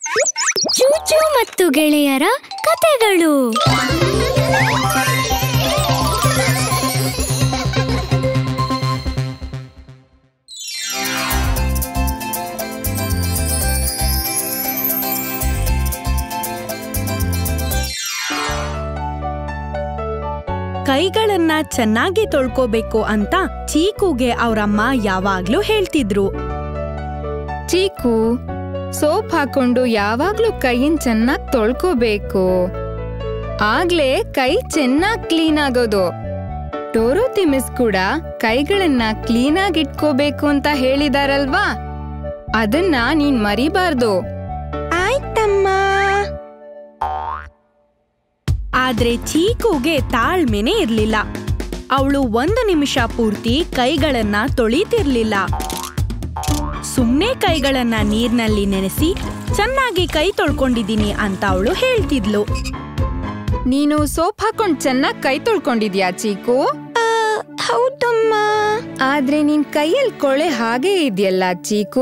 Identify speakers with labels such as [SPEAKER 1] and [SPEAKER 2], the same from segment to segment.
[SPEAKER 1] ಚೂಚು ಮತ್ತು ಗೆಳೆಯರ ಕತೆಗಳು
[SPEAKER 2] ಕೈಗಳನ್ನ ಚೆನ್ನಾಗಿ ತೊಳ್ಕೋಬೇಕು ಅಂತ ಚೀಕುಗೆ ಅವರಮ್ಮ ಯಾವಾಗ್ಲೂ ಹೇಳ್ತಿದ್ರು
[SPEAKER 3] ಚೀಕು ಸೋಪ್ ಹಾಕೊಂಡು ಯಾವಾಗ್ಲೂ ಕೈಯನ್ ಚೆನ್ನಾಗ್ ತೊಳ್ಕೋಬೇಕು ಆಗ್ಲೇ ಕೈ ಚೆನ್ನಾಗ್ ಕ್ಲೀನ್ ಆಗೋದು ಡೋರೋತಿ ಮಿಸ್ ಕೂಡ ಕೈಗಳನ್ನ ಕ್ಲೀನಾಗಿ ಇಟ್ಕೋಬೇಕು ಅಂತ ಹೇಳಿದಾರಲ್ವಾ ಅದನ್ನ ನೀನ್ ಮರಿಬಾರ್ದು
[SPEAKER 2] ಆಯ್ತಮ್ಮ ಆದ್ರೆ ಚೀಕುಗೆ ತಾಳ್ಮೆನೆ ಇರ್ಲಿಲ್ಲ ಅವಳು ಒಂದು ನಿಮಿಷ ಪೂರ್ತಿ ಕೈಗಳನ್ನ ತೊಳಿತಿರ್ಲಿಲ್ಲ ಸುಮ್ನೆ ಕೈಗಳನ್ನ ನೀರ್ನಲ್ಲಿ ನೆನೆಸಿ ಚೆನ್ನಾಗಿ ಕೈ ತೊಳ್ಕೊಂಡಿದೀನಿ ಅಂತ ಅವಳು ಹೇಳ್ತಿದ್ಲು
[SPEAKER 3] ನೀನು ಸೋಪ್ ಹಾಕೊಂಡ್ ಚೆನ್ನಾಗ್ ಕೈ ತೊಳ್ಕೊಂಡಿದ್ಯಾ ಚೀಕು
[SPEAKER 2] ಹೌದಮ್ಮ
[SPEAKER 3] ಆದ್ರೆ ನಿನ್ ಕೈಯಲ್ಲಿ ಕೊಳೆ ಹಾಗೆ ಇದೆಯಲ್ಲ ಚೀಕು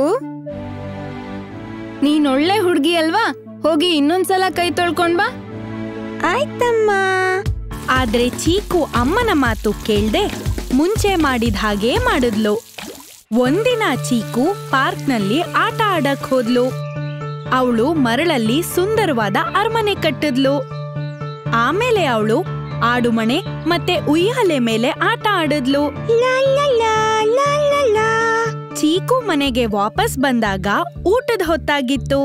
[SPEAKER 3] ನೀನ್ ಒಳ್ಳೆ ಹುಡ್ಗಿ ಅಲ್ವಾ ಹೋಗಿ ಇನ್ನೊಂದ್ಸಲ ಕೈ ತೊಳ್ಕೊಂಡ್ ಬಾ
[SPEAKER 2] ಆಯ್ತಮ್ಮ ಆದ್ರೆ ಚೀಕು ಅಮ್ಮನ ಮಾತು ಕೇಳ್ದೆ ಮುಂಚೆ ಮಾಡಿದ ಹಾಗೇ ಮಾಡಿದ್ಲು ಒಂದಿನ ಚೀಕು ಪಾರ್ಕ್ನಲ್ಲಿ ಆಟ ಆಡಕ್ ಹೋದ್ಲು ಅವಳು ಮರಳಲ್ಲಿ ಸುಂದರವಾದ ಅರಮನೆ ಕಟ್ಟಿದ್ಲು ಆಮೇಲೆ ಅವಳು ಆಡುಮಣೆ ಮತ್ತೆ ಉಯ್ಯಾಲೆ ಮೇಲೆ ಆಟ ಆಡಿದ್ಲು ಚೀಕು ಮನೆಗೆ ವಾಪಸ್ ಬಂದಾಗ ಊಟದ ಹೊತ್ತಾಗಿತ್ತು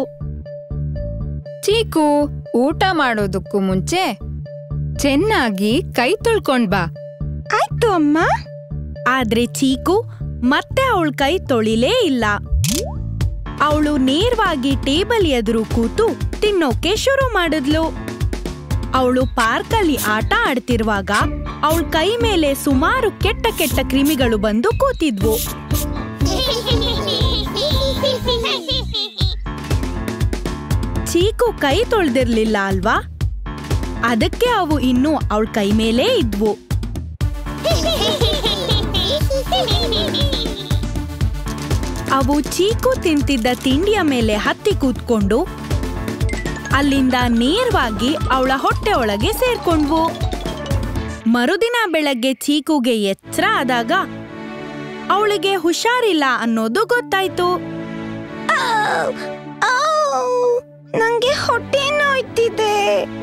[SPEAKER 3] ಚೀಕು ಊಟ ಮಾಡೋದಕ್ಕೂ ಮುಂಚೆ ಚೆನ್ನಾಗಿ ಕೈ ತೊಳ್ಕೊಂಡ್ ಬಾ
[SPEAKER 2] ಆಯ್ತು ಅಮ್ಮ ಆದ್ರೆ ಚೀಕು ಮತ್ತೆ ಅವಳ ಕೈ ತೊಳಿಲೇ ಇಲ್ಲ ಅವಳು ನೇರವಾಗಿ ಟೇಬಲ್ ಎದುರು ಕೂತು ತಿನ್ನೋಕೆ ಶುರು ಮಾಡಿದ್ಲು ಅವಳು ಪಾರ್ಕಲ್ಲಿ ಆಟ ಆಡ್ತಿರುವಾಗ ಅವಳ ಕೈ ಮೇಲೆ ಸುಮಾರು ಕೆಟ್ಟ ಕೆಟ್ಟ ಕ್ರಿಮಿಗಳು ಬಂದು ಕೂತಿದ್ವು ಚೀಕು ಕೈ ತೊಳ್ದಿರ್ಲಿಲ್ಲ ಅಲ್ವಾ ಅದಕ್ಕೆ ಅವು ಇನ್ನೂ ಅವಳ ಕೈ ಮೇಲೇ ಇದ್ವು ಅವು ಚೀಕು ತಿಂತಿದ್ದ ತಿಂಡಿಯ ಮೇಲೆ ಹತ್ತಿ ಕೂತ್ಕೊಂಡು ಅಲ್ಲಿಂದ ನೇರವಾಗಿ ಅವಳ ಹೊಟ್ಟೆ ಒಳಗೆ ಸೇರ್ಕೊಂಡ್ವು ಮರುದಿನ ಬೆಳಗ್ಗೆ ಚೀಕುಗೆ ಎಚ್ಚರ ಆದಾಗ ಅವಳಿಗೆ ಹುಷಾರಿಲ್ಲ ಅನ್ನೋದು ಗೊತ್ತಾಯ್ತು ನಂಗೆ ಹೊಟ್ಟೆ ನೋಯ್ತಿದೆ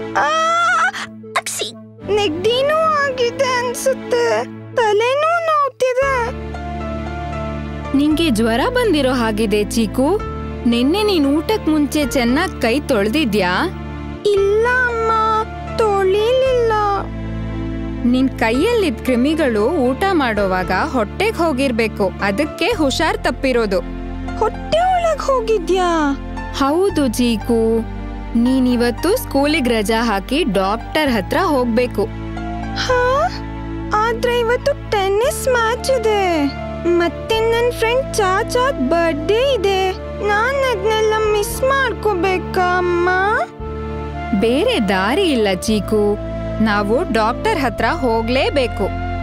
[SPEAKER 2] ನೆಗ್ಡಿನೂ ಆಗಿದೆ ಅನ್ಸುತ್ತೆ ತಲೆನೂ ನೋವ್ತಿದೆ
[SPEAKER 3] ನಿಂಗೆ ಜ್ವರ ಬಂದಿರೋ ಹಾಗಿದೆ ಚೀಕು ನಿನ್ನೆ ನೀನ್ ಊಟಕ್ ಮುಂಚೆ ಚೆನ್ನಾಗ್ ಕೈ ತೊಳ್ದಿದ್ಯಾ
[SPEAKER 2] ಇಲ್ಲ ಅಮ್ಮ ತೊಳಿಲಿಲ್ಲ
[SPEAKER 3] ನಿನ್ ಕೈಯಲ್ಲಿದ್ ಕ್ರಿಮಿಗಳು ಊಟ ಮಾಡೋವಾಗ ಹೊಟ್ಟೆಗ್ ಹೋಗಿರ್ಬೇಕು ಅದಕ್ಕೆ ಹುಷಾರ್ ತಪ್ಪಿರೋದು
[SPEAKER 2] ಹೊಟ್ಟೆ ಒಳಗ್ ಹೋಗಿದ್ಯಾ
[SPEAKER 3] ಹೌದು ಚೀಕು ನೀನಿವತ್ತು ಸ್ಕೂಲಿಗ್ ರಜಾ ಹಾಕಿ ಡಾಕ್ಟರ್ ಹತ್ರ ಹೋಗ್ಬೇಕು
[SPEAKER 2] ಹಾ ಆದ್ರೆ ಇವತ್ತು ಟೆನ್ನಿಸ್ ಮ್ಯಾಚ್ ಇದೆ ಮತ್ತೆ ನನ್ನ ಫ್ರೆಂಡ್ ಚಾಚಾದ್ ಬರ್ಡೇ ಇದೆ ನಾನ್ ಅದನ್ನೆಲ್ಲ ಮಿಸ್ ಮಾಡ್ಕೋಬೇಕಾ ಅಮ್ಮ
[SPEAKER 3] ಬೇರೆ ದಾರಿ ಇಲ್ಲ ಚೀಕು ನಾವು ಡಾಕ್ಟರ್ ಹತ್ರ ಹೋಗ್ಲೇಬೇಕು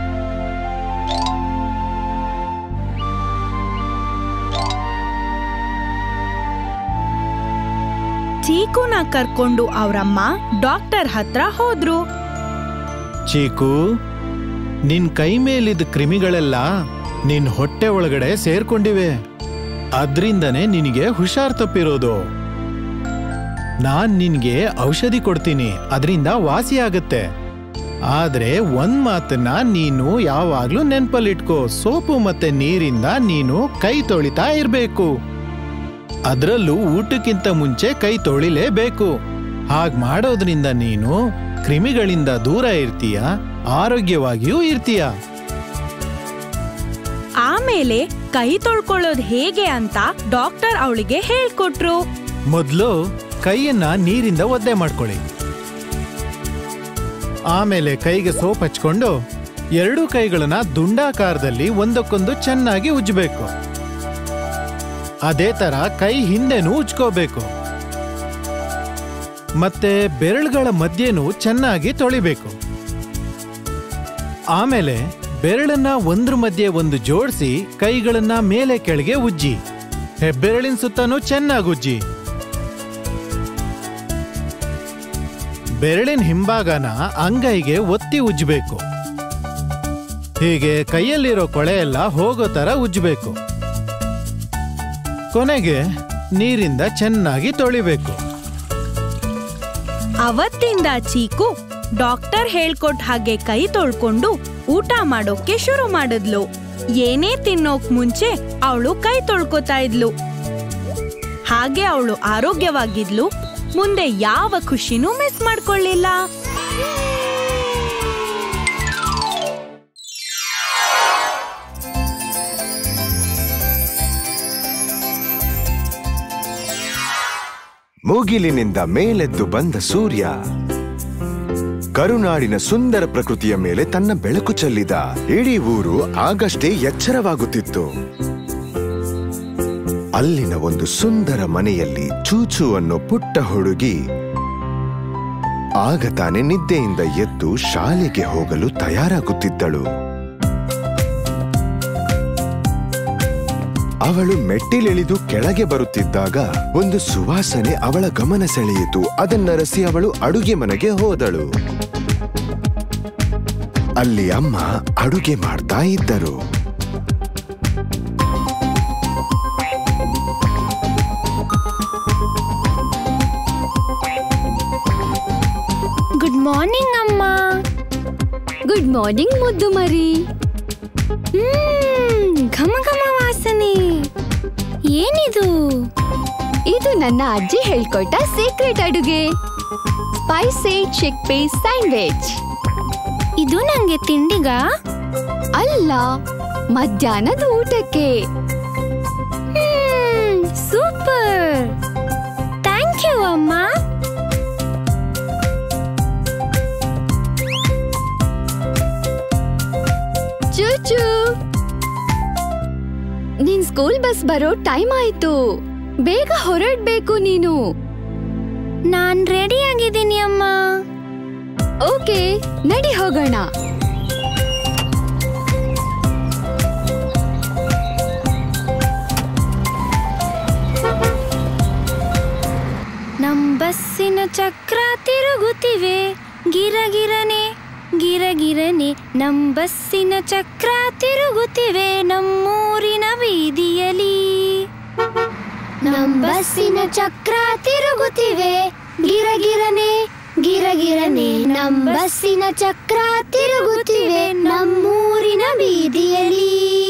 [SPEAKER 2] ಚೀಕುನ ಕರ್ಕೊಂಡು ಅವರಮ್ಮ ಡಾಕ್ಟರ್ ಹತ್ರ ಹೋದ್ರು
[SPEAKER 4] ಚೀಕು ನಿನ್ ಕೈ ಮೇಲಿದ್ದ ಕ್ರಿಮಿಗಳೆಲ್ಲ ನಿನ್ ಹೊಟ್ಟೆ ಒಳಗಡೆ ಸೇರ್ಕೊಂಡಿವೆ ಅದ್ರಿಂದನೇ ನಿನಗೆ ಹುಷಾರ್ ತಪ್ಪಿರೋದು ನಾನ್ ನಿನ್ಗೆ ಔಷಧಿ ಕೊಡ್ತೀನಿ ಅದರಿಂದ ವಾಸಿ ಆಗತ್ತೆ ಆದ್ರೆ ಒಂದ್ ಮಾತನ್ನ ನೀನು ಯಾವಾಗ್ಲೂ ನೆನ್ಪಲ್ಲಿಟ್ಕೋ ಸೋಪು ಮತ್ತೆ ನೀರಿಂದ ನೀನು ಕೈ ತೊಳಿತಾ ಇರ್ಬೇಕು ಅದ್ರಲ್ಲೂ ಊಟಕ್ಕಿಂತ ಮುಂಚೆ ಕೈ ತೊಳಿಲೇಬೇಕು ಹಾಗ್ ಮಾಡೋದ್ರಿಂದ ನೀನು ಕ್ರಿಮಿಗಳಿಂದ ದೂರ ಇರ್ತೀಯ ಆರೋಗ್ಯವಾಗಿಯೂ ಇರ್ತೀಯ
[SPEAKER 2] ಆಮೇಲೆ ಕೈ ತೊಳ್ಕೊಳ್ಳೋದ್ ಹೇಗೆ ಅಂತ ಡಾಕ್ಟರ್ ಅವಳಿಗೆ ಹೇಳ್ಕೊಟ್ರು
[SPEAKER 4] ಮೊದ್ಲು ಕೈಯನ್ನ ನೀರಿಂದ ಒದ್ದೆ ಮಾಡ್ಕೊಳ್ಳಿ ಆಮೇಲೆ ಕೈಗೆ ಸೋಪ್ ಹಚ್ಕೊಂಡು ಎರಡೂ ಕೈಗಳನ್ನ ದುಂಡಾಕಾರದಲ್ಲಿ ಒಂದಕ್ಕೊಂದು ಚೆನ್ನಾಗಿ ಉಜ್ಜಬೇಕು ಅದೇ ತರ ಕೈ ಹಿಂದೆನೂ ಉಜ್ಕೋಬೇಕು ಮತ್ತೆ ಬೆರಳುಗಳ ಮಧ್ಯೆನೂ ಚೆನ್ನಾಗಿ ತೊಳಿಬೇಕು ಆಮೇಲೆ ಬೆರಳನ್ನ ಒಂದ್ರ ಮಧ್ಯೆ ಒಂದು ಜೋಡಿಸಿ ಕೈಗಳನ್ನ ಮೇಲೆ ಕೆಳಗೆ ಉಜ್ಜಿ ಹೆಬ್ಬೆರಳಿನ ಸುತ್ತನೂ ಚೆನ್ನಾಗಿ ಉಜ್ಜಿ ಬೆರಳಿನ ಹಿಂಭಾಗನ ಅಂಗೈಗೆ ಒತ್ತಿ ಉಜ್ಜಬೇಕು ಹೀಗೆ ಕೈಯಲ್ಲಿರೋ ಕೊಳೆ ಎಲ್ಲ ಹೋಗೋ ತರ ಉಜ್ಜಬೇಕು ಕೊನೆಗೆ ನೀರಿಂದ ಚೆನ್ನಾಗಿ ತೊಳಿಬೇಕು
[SPEAKER 2] ಅವತ್ತಿಂದ ಚೀಕು ಡಾಕ್ಟರ್ ಹೇಳ್ಕೊಟ್ ಹಾಗೆ ಕೈ ತೊಳ್ಕೊಂಡು ಊಟ ಮಾಡೋಕೆ ಶುರು ಮಾಡಿದ್ಲು ಏನೇ ತಿನ್ನೋಕ್ ಮುಂಚೆ ಅವಳು ಕೈ ತೊಳ್ಕೊತಾ ಇದ್ಲು ಹಾಗೆ ಅವಳು ಆರೋಗ್ಯವಾಗಿದ್ಲು ಮುಂದೆ ಯಾವ ಖುಷಿನೂ ಮಿಸ್ ಮಾಡ್ಕೊಳ್ಳಿಲ್ಲ
[SPEAKER 5] ಮುಗಿಲಿನಿಂದ ಮೇಲೆದ್ದು ಬಂದ ಸೂರ್ಯ ಕರುನಾಡಿನ ಸುಂದರ ಪ್ರಕೃತಿಯ ಮೇಲೆ ತನ್ನ ಬೆಳಕು ಚೆಲ್ಲಿದ ಇಡೀ ಊರು ಆಗಷ್ಟೇ ಎಚ್ಚರವಾಗುತ್ತಿತ್ತು ಅಲ್ಲಿನ ಒಂದು ಸುಂದರ ಮನೆಯಲ್ಲಿ ಚೂಚು ಅನ್ನೋ ಪುಟ್ಟ ಹುಡುಗಿ ಆಗ ತಾನೆ ನಿದ್ದೆಯಿಂದ ಎದ್ದು ಶಾಲೆಗೆ ಹೋಗಲು ತಯಾರಾಗುತ್ತಿದ್ದಳು ಅವಳು ಮೆಟ್ಟಿಲಿಳಿದು ಕೆಳಗೆ ಬರುತ್ತಿದ್ದಾಗ ಒಂದು ಸುವಾಸನೆ ಅವಳ ಗಮನ ಸೆಳೆಯಿತು ಅದನ್ನರಸಿ ಅವಳು ಅಡುಗೆ ಮನೆಗೆ ಹೋದಳು ಅಲ್ಲಿ ಅಮ್ಮ ಅಡುಗೆ ಮಾಡ್ತಾ ಇದ್ದರು
[SPEAKER 1] ಗುಡ್ ಮಾರ್ನಿಂಗ್ ಅಮ್ಮ
[SPEAKER 6] ಗುಡ್ ಮಾರ್ನಿಂಗ್ ಮುದ್ದು ಮರಿ
[SPEAKER 1] ಹ್ಮ್ ಘಮ ಘಮ ವಾಸನೆ ಏನಿದು
[SPEAKER 6] ಇದು ನನ್ನ ಅಜ್ಜಿ ಹೇಳ್ಕೊಟ್ಟ ಸೀಕ್ರೆಟ್ ಅಡುಗೆ ಸ್ಪೈಸಿ ಚಿಕ್ ಪೀಸ್ ಸ್ಯಾಂಡ್ವಿಚ್
[SPEAKER 1] ಇದು ನಂಗೆ ತಿಂಡಿಗ
[SPEAKER 6] ಅಲ್ಲ ಮಧ್ಯಾಹ್ನದ ಊಟಕ್ಕೆ
[SPEAKER 1] ಹ್ಮ್ ಸೂಪರ್ ಥ್ಯಾಂಕ್ ಯು ಅಮ್ಮ
[SPEAKER 6] ಚೂಚು ನಿನ್ ಸ್ಕೂಲ್ ಬಸ್ ಬರೋ ಟೈಮ್ ಆಯ್ತು ಬೇಗ ಹೊರಡ್ಬೇಕು ನೀನು
[SPEAKER 1] ನಾನ್ ರೆಡಿ ಆಗಿದ್ದೀನಿ ಅಮ್ಮ
[SPEAKER 6] ಓಕೆ ನಡಿ ಹೋಗೋಣ
[SPEAKER 1] ನಮ್ ಬಸ್ಸಿನ ಚಕ್ರ ತಿರುಗುತ್ತಿವೆ ಗಿರಗಿರನೆ ಗಿರಗಿರನೆ ನಮ್ ಬಸ್ಸಿನ ಚಕ್ರ ತಿರುಗುತ್ತಿವೆ ನಮ್ಮೂರಿನ ಬೀದಿಯಲಿ ನಮ್ ಬಸ್ಸಿನ ಚಕ್ರ ತಿರುಗುತ್ತಿವೆ ಗಿರಗಿರನೆ ಗಿರಗಿರನೆ ನಮ್ ಬಸ್ಸಿನ ಚಕ್ರ ತಿರುಗುತ್ತಿವೆ ನಮ್ಮೂರಿನ ಬೀದಿಯಲಿ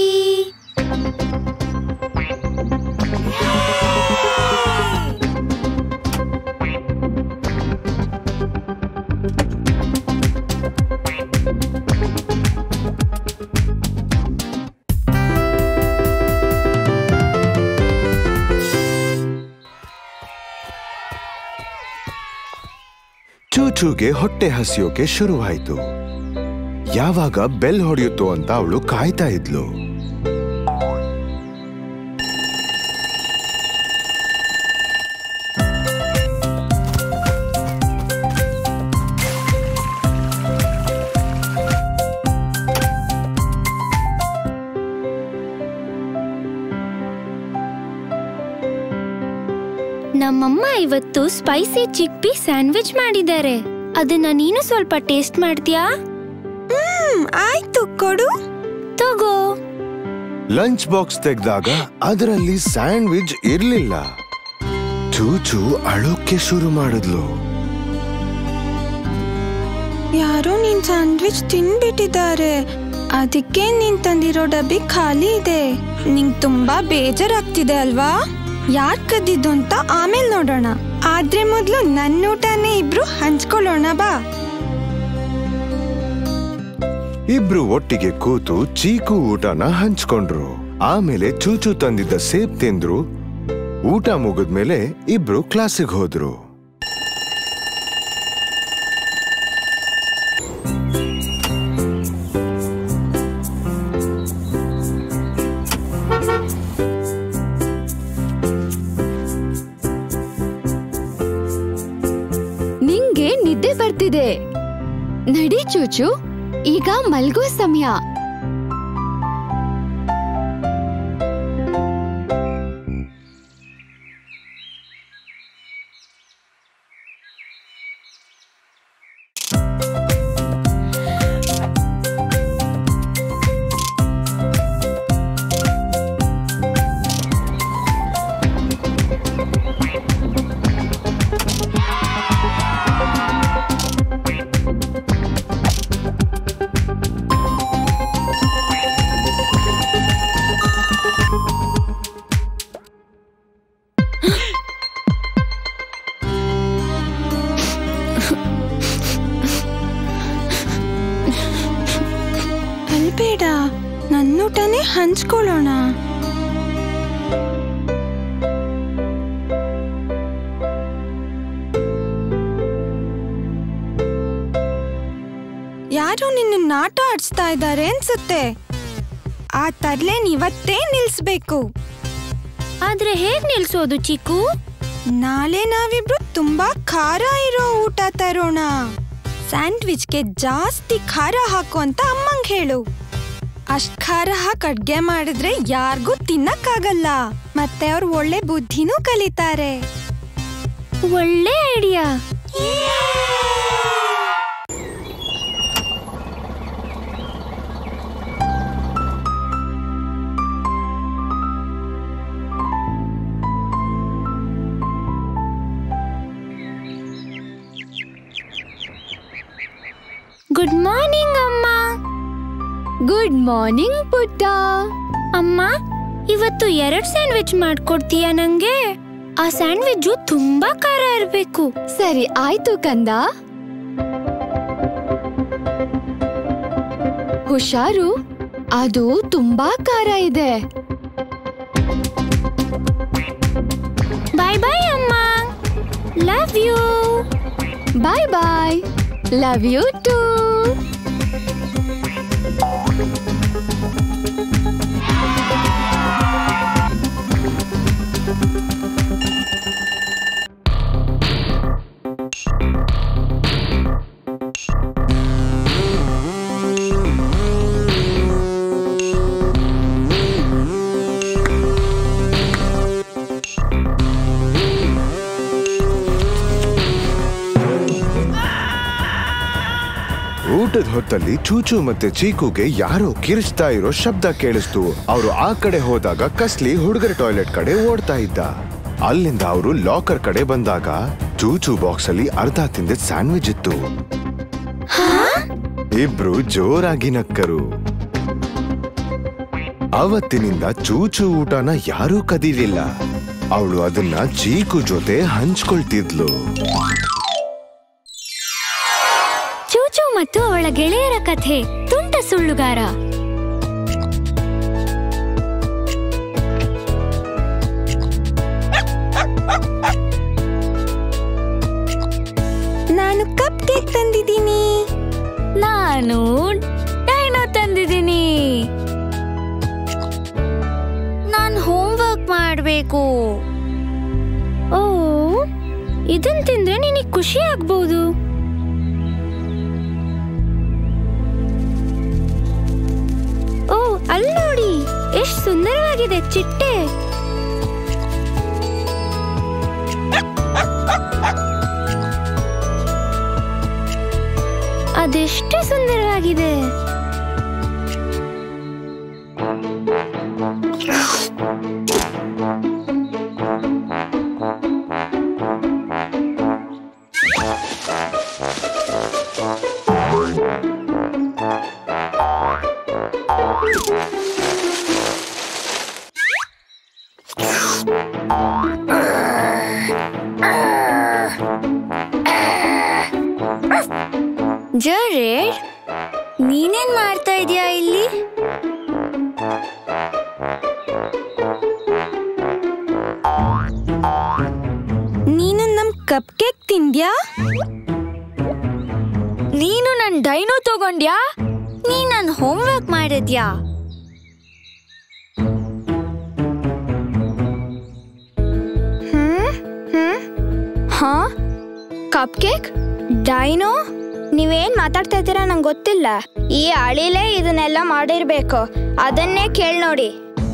[SPEAKER 5] ಚೂಚೂಗೆ ಹೊಟ್ಟೆ ಹಸಿಯೋಕೆ ಶುರುವಾಯಿತು ಯಾವಾಗ ಬೆಲ್ ಹೊಡೆಯುತ್ತೋ ಅಂತ ಅವಳು ಕಾಯ್ತಾ ಇದ್ಲು
[SPEAKER 1] ನಮ್ಮಮ್ಮ ಇವತ್ತು ಸ್ಪೈಸಿ ಚಿಕ್ಪಿ ಸ್ಯಾಂಡ್ವಿಚ್ ಮಾಡಿದ್ದಾರೆ ಅದನ್ನ ನೀನು ಸ್ವಲ್ಪ ಟೇಸ್ಟ್ ಮಾಡ್ತೀಯಾ
[SPEAKER 2] ಹ್ಮ್ ಆಯ್ತು ಕೊಡು
[SPEAKER 1] ತಗೋ
[SPEAKER 5] ಲಂಚ್ ಬಾಕ್ಸ್ ತೆಗೆದಾಗ ಅದರಲ್ಲಿ ಸ್ಯಾಂಡ್ವಿಚ್ ಇರ್ಲಿಲ್ಲ ಚೂಚು ಅಳೋಕೆ ಶುರು ಮಾಡಿದ್ಲು
[SPEAKER 7] ಯಾರೋ ನಿನ್ ಸ್ಯಾಂಡ್ವಿಚ್ ತಿನ್ಬಿಟ್ಟಿದ್ದಾರೆ ಅದಕ್ಕೆ ನೀನ್ ತಂದಿರೋ ಡಬ್ಬಿ ಖಾಲಿ ಇದೆ ನಿಂಗ್ ತುಂಬಾ ಬೇಜಾರಾಗ್ತಿದೆ ಅಲ್ವಾ ಯಾರ್ ಕದ್ದಿದ್ದು ಅಂತ ಆಮೇಲೆ ನೋಡೋಣ ಆದ್ರೆ ಮೊದ್ಲು ನನ್ನ ಊಟನೇ ಇಬ್ರು ಹಂಚ್ಕೊಳ್ಳೋಣ ಬಾ
[SPEAKER 5] ಇಬ್ರು ಒಟ್ಟಿಗೆ ಕೂತು ಚೀಕು ಊಟನ ಹಂಚ್ಕೊಂಡ್ರು ಆಮೇಲೆ ಚೂಚು ತಂದಿದ್ದ ಸೇಬ್ ತಿಂದ್ರು ಊಟ ಮುಗಿದ್ಮೇಲೆ ಇಬ್ರು ಕ್ಲಾಸಿಗೆ ಹೋದ್ರು
[SPEAKER 6] ನಿಂಗೆ ನಿದ್ದೆ ಬರ್ತಿದೆ ನಡಿ ಚೂಚು ಈಗ ಮಲ್ಗೋ ಸಮಯ
[SPEAKER 7] ನನ್ನೂಟನೇ ಹಂಚ್ಕೊಳ್ಳೋಣ ಯಾರೋ ನಿನ್ನ ನಾಟ ಆಡಿಸ್ತಾ ಇದ್ದಾರೆ ಅನ್ಸುತ್ತೆ ಆ ತರ್ಲೇನ್ ಇವತ್ತೇ ನಿಲ್ಸ್ಬೇಕು
[SPEAKER 1] ಆದ್ರೆ ಹೇಗ್ ನಿಲ್ಸೋದು ಚಿಕ್ಕು
[SPEAKER 7] ನಾಳೆ ನಾವಿಬ್ರು ತುಂಬಾ ಖಾರ ಇರೋ ಊಟ ತರೋಣ ಸ್ಯಾಂಡ್ವಿಚ್ಗೆ ಜಾಸ್ತಿ ಖಾರ ಹಾಕು ಅಂತ ಅಮ್ಮಂಗ್ ಹೇಳು ಅಷ್ಟ್ ಖಾರ ಹಾಕಿ ಅಡ್ಗೆ ಮಾಡಿದ್ರೆ ಯಾರಿಗೂ ತಿನ್ನಕ್ಕಾಗಲ್ಲ ಮತ್ತೆ ಅವ್ರು ಒಳ್ಳೆ ಬುದ್ಧಿನೂ ಕಲಿತಾರೆ
[SPEAKER 1] ಒಳ್ಳೆ ಐಡಿಯಾ ಗುಡ್ ಮಾರ್ನಿಂಗ್ ಅಮ್ಮ
[SPEAKER 6] ಗುಡ್ ಮಾರ್ನಿಂಗ್ ಪುಟ್ಟ
[SPEAKER 1] ಅಮ್ಮ ಇವತ್ತು ಎರಡ್ ಸ್ಯಾಂಡ್ವಿಚ್ ಮಾಡ್ಕೊಡ್ತೀಯಾ ನಂಗೆ ಆ ಸ್ಯಾಂಡ್ವಿಚ್ ತುಂಬಾ ಖಾರ ಇರ್ಬೇಕು
[SPEAKER 6] ಸರಿ ಆಯ್ತು ಕಂದ ಹುಷಾರು ಅದು ತುಂಬಾ ಖಾರ ಇದೆ
[SPEAKER 1] ಬಾಯ್ ಬಾಯ್ ಅಮ್ಮ love you
[SPEAKER 6] bye bye love you too
[SPEAKER 5] ಊಟದ ಹೊತ್ತಲ್ಲಿ ಚೂಚು ಮತ್ತೆ ಚೀಕುಗೆ ಯಾರೋ ಕಿರಿಚ್ತಾ ಇರೋ ಶಬ್ದ ಕೇಳಿಸ್ತು ಅವರು ಆ ಕಡೆ ಹೋದಾಗ ಕಸ್ಲಿ ಹುಡುಗರ ಟಾಯ್ಲೆಟ್ ಕಡೆ ಓಡ್ತಾ ಇದ್ದ ಅಲ್ಲಿಂದ ಅವರು ಲಾಕರ್ ಕಡೆ ಬಂದಾಗ ಚೂಚು ಬಾಕ್ಸ್ ಅಲ್ಲಿ ಅರ್ಧ ತಿಂದ ಸ್ಯಾಂಡ್ವಿಚ್ ಇತ್ತು ಇಬ್ರು ಜೋರಾಗಿ ನಕ್ಕರು ಅವತ್ತಿನಿಂದ ಚೂಚು ಊಟನ ಯಾರೂ ಕದೀಲಿಲ್ಲ ಅವಳು ಅದನ್ನ ಚೀಕು ಜೊತೆ ಹಂಚ್ಕೊಳ್ತಿದ್ಲು
[SPEAKER 1] ಚೂಚು ಮತ್ತು ಅವಳ ಗೆಳೆಯರ ಕಥೆ ತುಂಟ ಸುಳ್ಳುಗಾರ
[SPEAKER 7] ನಾನು ಕಪ್ ಕೇಕ್ ತಂದಿದ್ದೀನಿ
[SPEAKER 1] ನಾನು ಡೈನೋ ತಂದಿದ್ದೀನಿ ನಾನು ಹೋಮ್ವರ್ಕ್ ಮಾಡಬೇಕು ಓ ಇದನ್ ತಿಂದ್ರೆ ನಿನಗೆ ಖುಷಿ ಆಗ್ಬೋದು ಓ ಅಲ್ಲಿ ನೋಡಿ ಎಷ್ಟು ಸುಂದರವಾಗಿದೆ ಚಿಟ್ಟೆ ಅದೆಷ್ಟು ಸುಂದರವಾಗಿದೆ ಜರೇಡ್ ನೀನೇನ್ ಮಾಡ್ತಾ ಇದೀಯಾ ಇಲ್ಲಿ
[SPEAKER 7] ನೀನು ನಮ್ ಕಪ್ ಕೇಕ್ ತಿಂದ್ಯಾ
[SPEAKER 1] ನೀನು ನನ್ ಡೈನೋ ತಗೊಂಡ್ಯಾ ನೀ ನನ್ ಹೋಮ್ವರ್ಕ್ ಮಾಡಿದ್ಯಾ
[SPEAKER 8] ಹಾ ಕಪ್ ಕೇಕ್ ಡೈನೋ ನೀವೇನ್ ಮಾತಾಡ್ತಾ ಇದ್ದೀರಾ ನಂಗೆ ಗೊತ್ತಿಲ್ಲ ಈ ಅಳಿಲೇ ಇದನ್ನೆಲ್ಲ ಮಾಡಿರ್ಬೇಕು ಅದನ್ನೇ ಕೇಳಿ ನೋಡಿ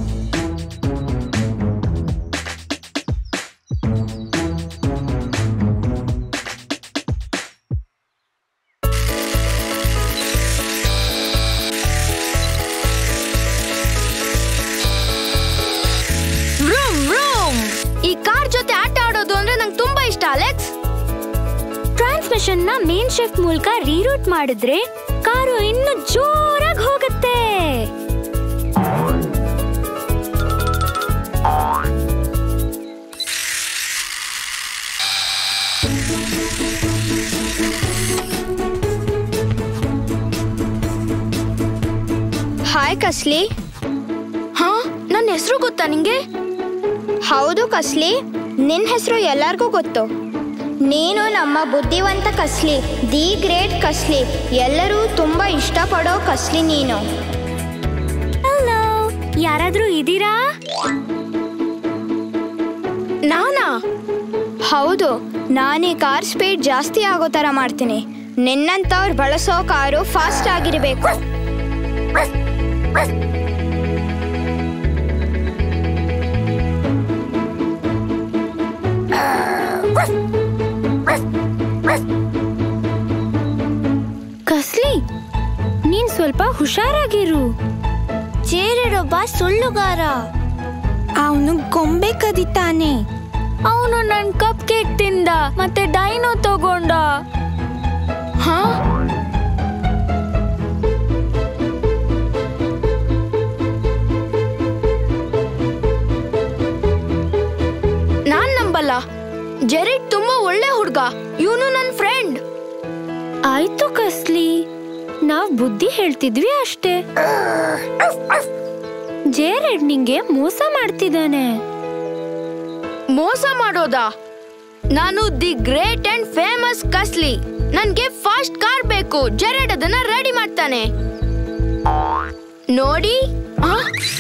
[SPEAKER 1] ವ್ರೂಮ್ ವ್ರೂಮ್ ಈ ಕಾರ್ ಜೊತೆ ಆಟ ಆಡೋದು ಅಂದ್ರೆ ನಂಗೆ ತುಂಬಾ ಇಷ್ಟ ಅಲೆಕ್ಸ್ ಟ್ರಾನ್ಸ್ಮಿಷನ್ ನ ಮೇನ್ ಶಿಫ್ಟ್ ಮೂಲಕ ರೀರೂಟ್ ಮಾಡಿದ್ರೆ ಕಾರು ಇನ್ನು ಜೋರಾಗಿ ಹೋಗುತ್ತೆ
[SPEAKER 8] ಹಾಯ್ ಹಾಯ್ ಕಸ್ಲಿ
[SPEAKER 1] ಹಾ ನನ್ನ ಹೆಸರು ಗೊತ್ತಾ ನಿಂಗೆ
[SPEAKER 8] ಹೌದು ಕಸ್ಲಿ ನಿನ್ನ ಹೆಸರು ಎಲ್ಲರಿಗೂ ಗೊತ್ತು ನೀನು ನಮ್ಮ ಬುದ್ಧಿವಂತ ಕಸ್ಲಿ ದಿ ಗ್ರೇಟ್ ಕಸ್ಲಿ ಎಲ್ಲರೂ ತುಂಬಾ ಇಷ್ಟಪಡೋ ಕಸ್ಲಿ ನೀನು
[SPEAKER 1] ಹಲೋ ಯಾರಾದ್ರೂ ಇದೀರಾ ನಾನಾ
[SPEAKER 8] ಹೌದು ನಾನು ಈ ಕಾರ್ ಸ್ಪೀಡ್ ಜಾಸ್ತಿ ಆಗೋ ಥರ ಮಾಡ್ತೀನಿ ನಿನ್ನಂತವ್ರು ಬಳಸೋ ಕಾರು ಫಾಸ್ಟ್ ಆಗಿರಬೇಕು
[SPEAKER 1] ಕಸ್ಲಿ ನೀನ್ ಸ್ವಲ್ಪ ಹುಷಾರಾಗಿರು ಚೇರಿಡೊಬ್ಬ ಸುಳ್ಳುಗಾರ
[SPEAKER 7] ಅವನು ಗೊಂಬೆ ಕದಿತಾನೆ
[SPEAKER 1] ಅವನು ನನ್ ಕಪ್ ಕೇಕ್ ತಿಂದ ಮತ್ತೆ ಡೈನೋ ತಗೊಂಡ ಹಾ ನಾನ್ ನಂಬಲ್ಲ ಜೆರಿಡ್ ತುಂಬಾ ಒಳ್ಳೆ ಹುಡ್ಗ ಇವನು ನನ್ ಫ್ರೆಂಡ್ ಆಯ್ತು ಕಸ್ಲಿ ನಾವ್ ಬುದ್ಧಿ ಹೇಳ್ತಿದ್ವಿ ಅಷ್ಟೇ ಜೇರೆಡ್ ನಿಂಗೆ ಮೋಸ ಮಾಡ್ತಿದ್ದಾನೆ ಮೋಸ ಮಾಡೋದಾ ನಾನು ದಿ ಗ್ರೇಟ್ ಅಂಡ್ ಫೇಮಸ್ ಕಸ್ಲಿ ನನ್ಗೆ ಫಾಸ್ಟ್ ಕಾರ್ ಬೇಕು ಜೆರೆಡ್ ಅದನ್ನ ರೆಡಿ ಮಾಡ್ತಾನೆ ನೋಡಿ ಆ?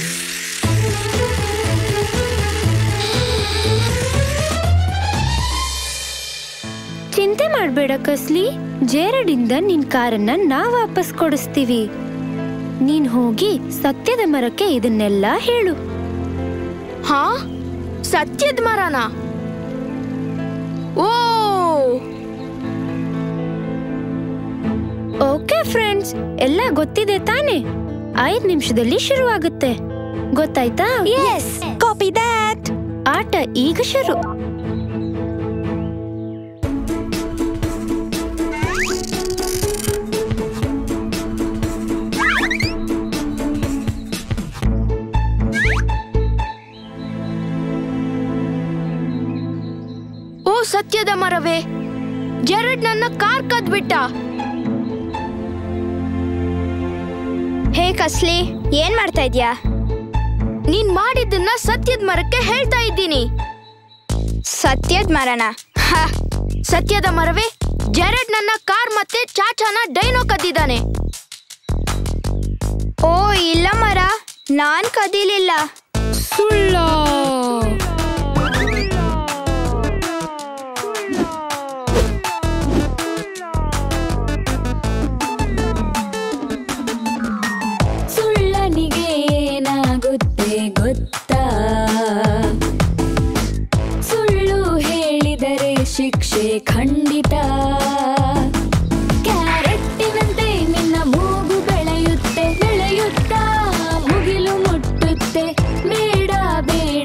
[SPEAKER 1] ಚಿಂತೆ ಮಾಡ್ಬೇಡ ಕಸ್ಲಿ ಜೇರಡಿಂದ ನಿನ್ ಕಾರನ್ನ ನಾವ್ ವಾಪಸ್ ಕೊಡಿಸ್ತೀವಿ ನೀನ್ ಹೋಗಿ ಸತ್ಯದ ಮರಕ್ಕೆ ಇದನ್ನೆಲ್ಲ ಹೇಳು ಹಾ ಸತ್ಯದ ಮರನ ಓ ಓಕೆ ಫ್ರೆಂಡ್ಸ್ ಎಲ್ಲ ಗೊತ್ತಿದೆ ತಾನೆ ಐದ್ ನಿಮಿಷದಲ್ಲಿ ಶುರುವಾಗುತ್ತೆ ಗೊತ್ತಾಯ್ತಾ
[SPEAKER 7] ಎಸ್ ಕಾಪಿ ದ್ಯಾಟ್
[SPEAKER 1] ಆಟ ಈಗ ಶುರು ಓ ಸತ್ಯದ ಮರವೇ ಜೆರಡ್ ನನ್ನ ಕಾರ್ ಕದ್ಬಿಟ್ಟ
[SPEAKER 8] ಹೇ ಕಸ್ಲಿ ಏನ್ ಮಾಡ್ತಾ ಇದ್ಯಾ
[SPEAKER 1] ನೀನ್ ಮಾಡಿದ್ದನ್ನ ಸತ್ಯದ ಮರಕ್ಕೆ ಹೇಳ್ತಾ ಇದ್ದೀನಿ
[SPEAKER 8] ಸತ್ಯದ ಮರನ ಹ
[SPEAKER 1] ಸತ್ಯದ ಮರವೇ ಜೆರಡ್ ನನ್ನ ಕಾರ್ ಮತ್ತೆ ಚಾಚಾನ ಡೈನೋ ಕದ್ದಿದ್ದಾನೆ
[SPEAKER 8] ಓ ಇಲ್ಲ ಮರ ನಾನ್ ಕದೀಲಿಲ್ಲ
[SPEAKER 3] ಸುಳ್ಳ
[SPEAKER 9] ಸುಳ್ಳನಿಗೆ ಏನಾಗುತ್ತೆ ಗೊತ್ತಾ ಸುಳ್ಳು ಹೇಳಿದರೆ ಶಿಕ್ಷೆ ಖಂಡಿತ ಕ್ಯಾರೆಟ್ಟಿನಂತೆ ನಿನ್ನ ಮೂಗು ಬೆಳೆಯುತ್ತೆ ಬೆಳೆಯುತ್ತಾ ಮುಗಿಲು ಮುಟ್ಟುತ್ತೆ ಬೇಡ ಬೇಡ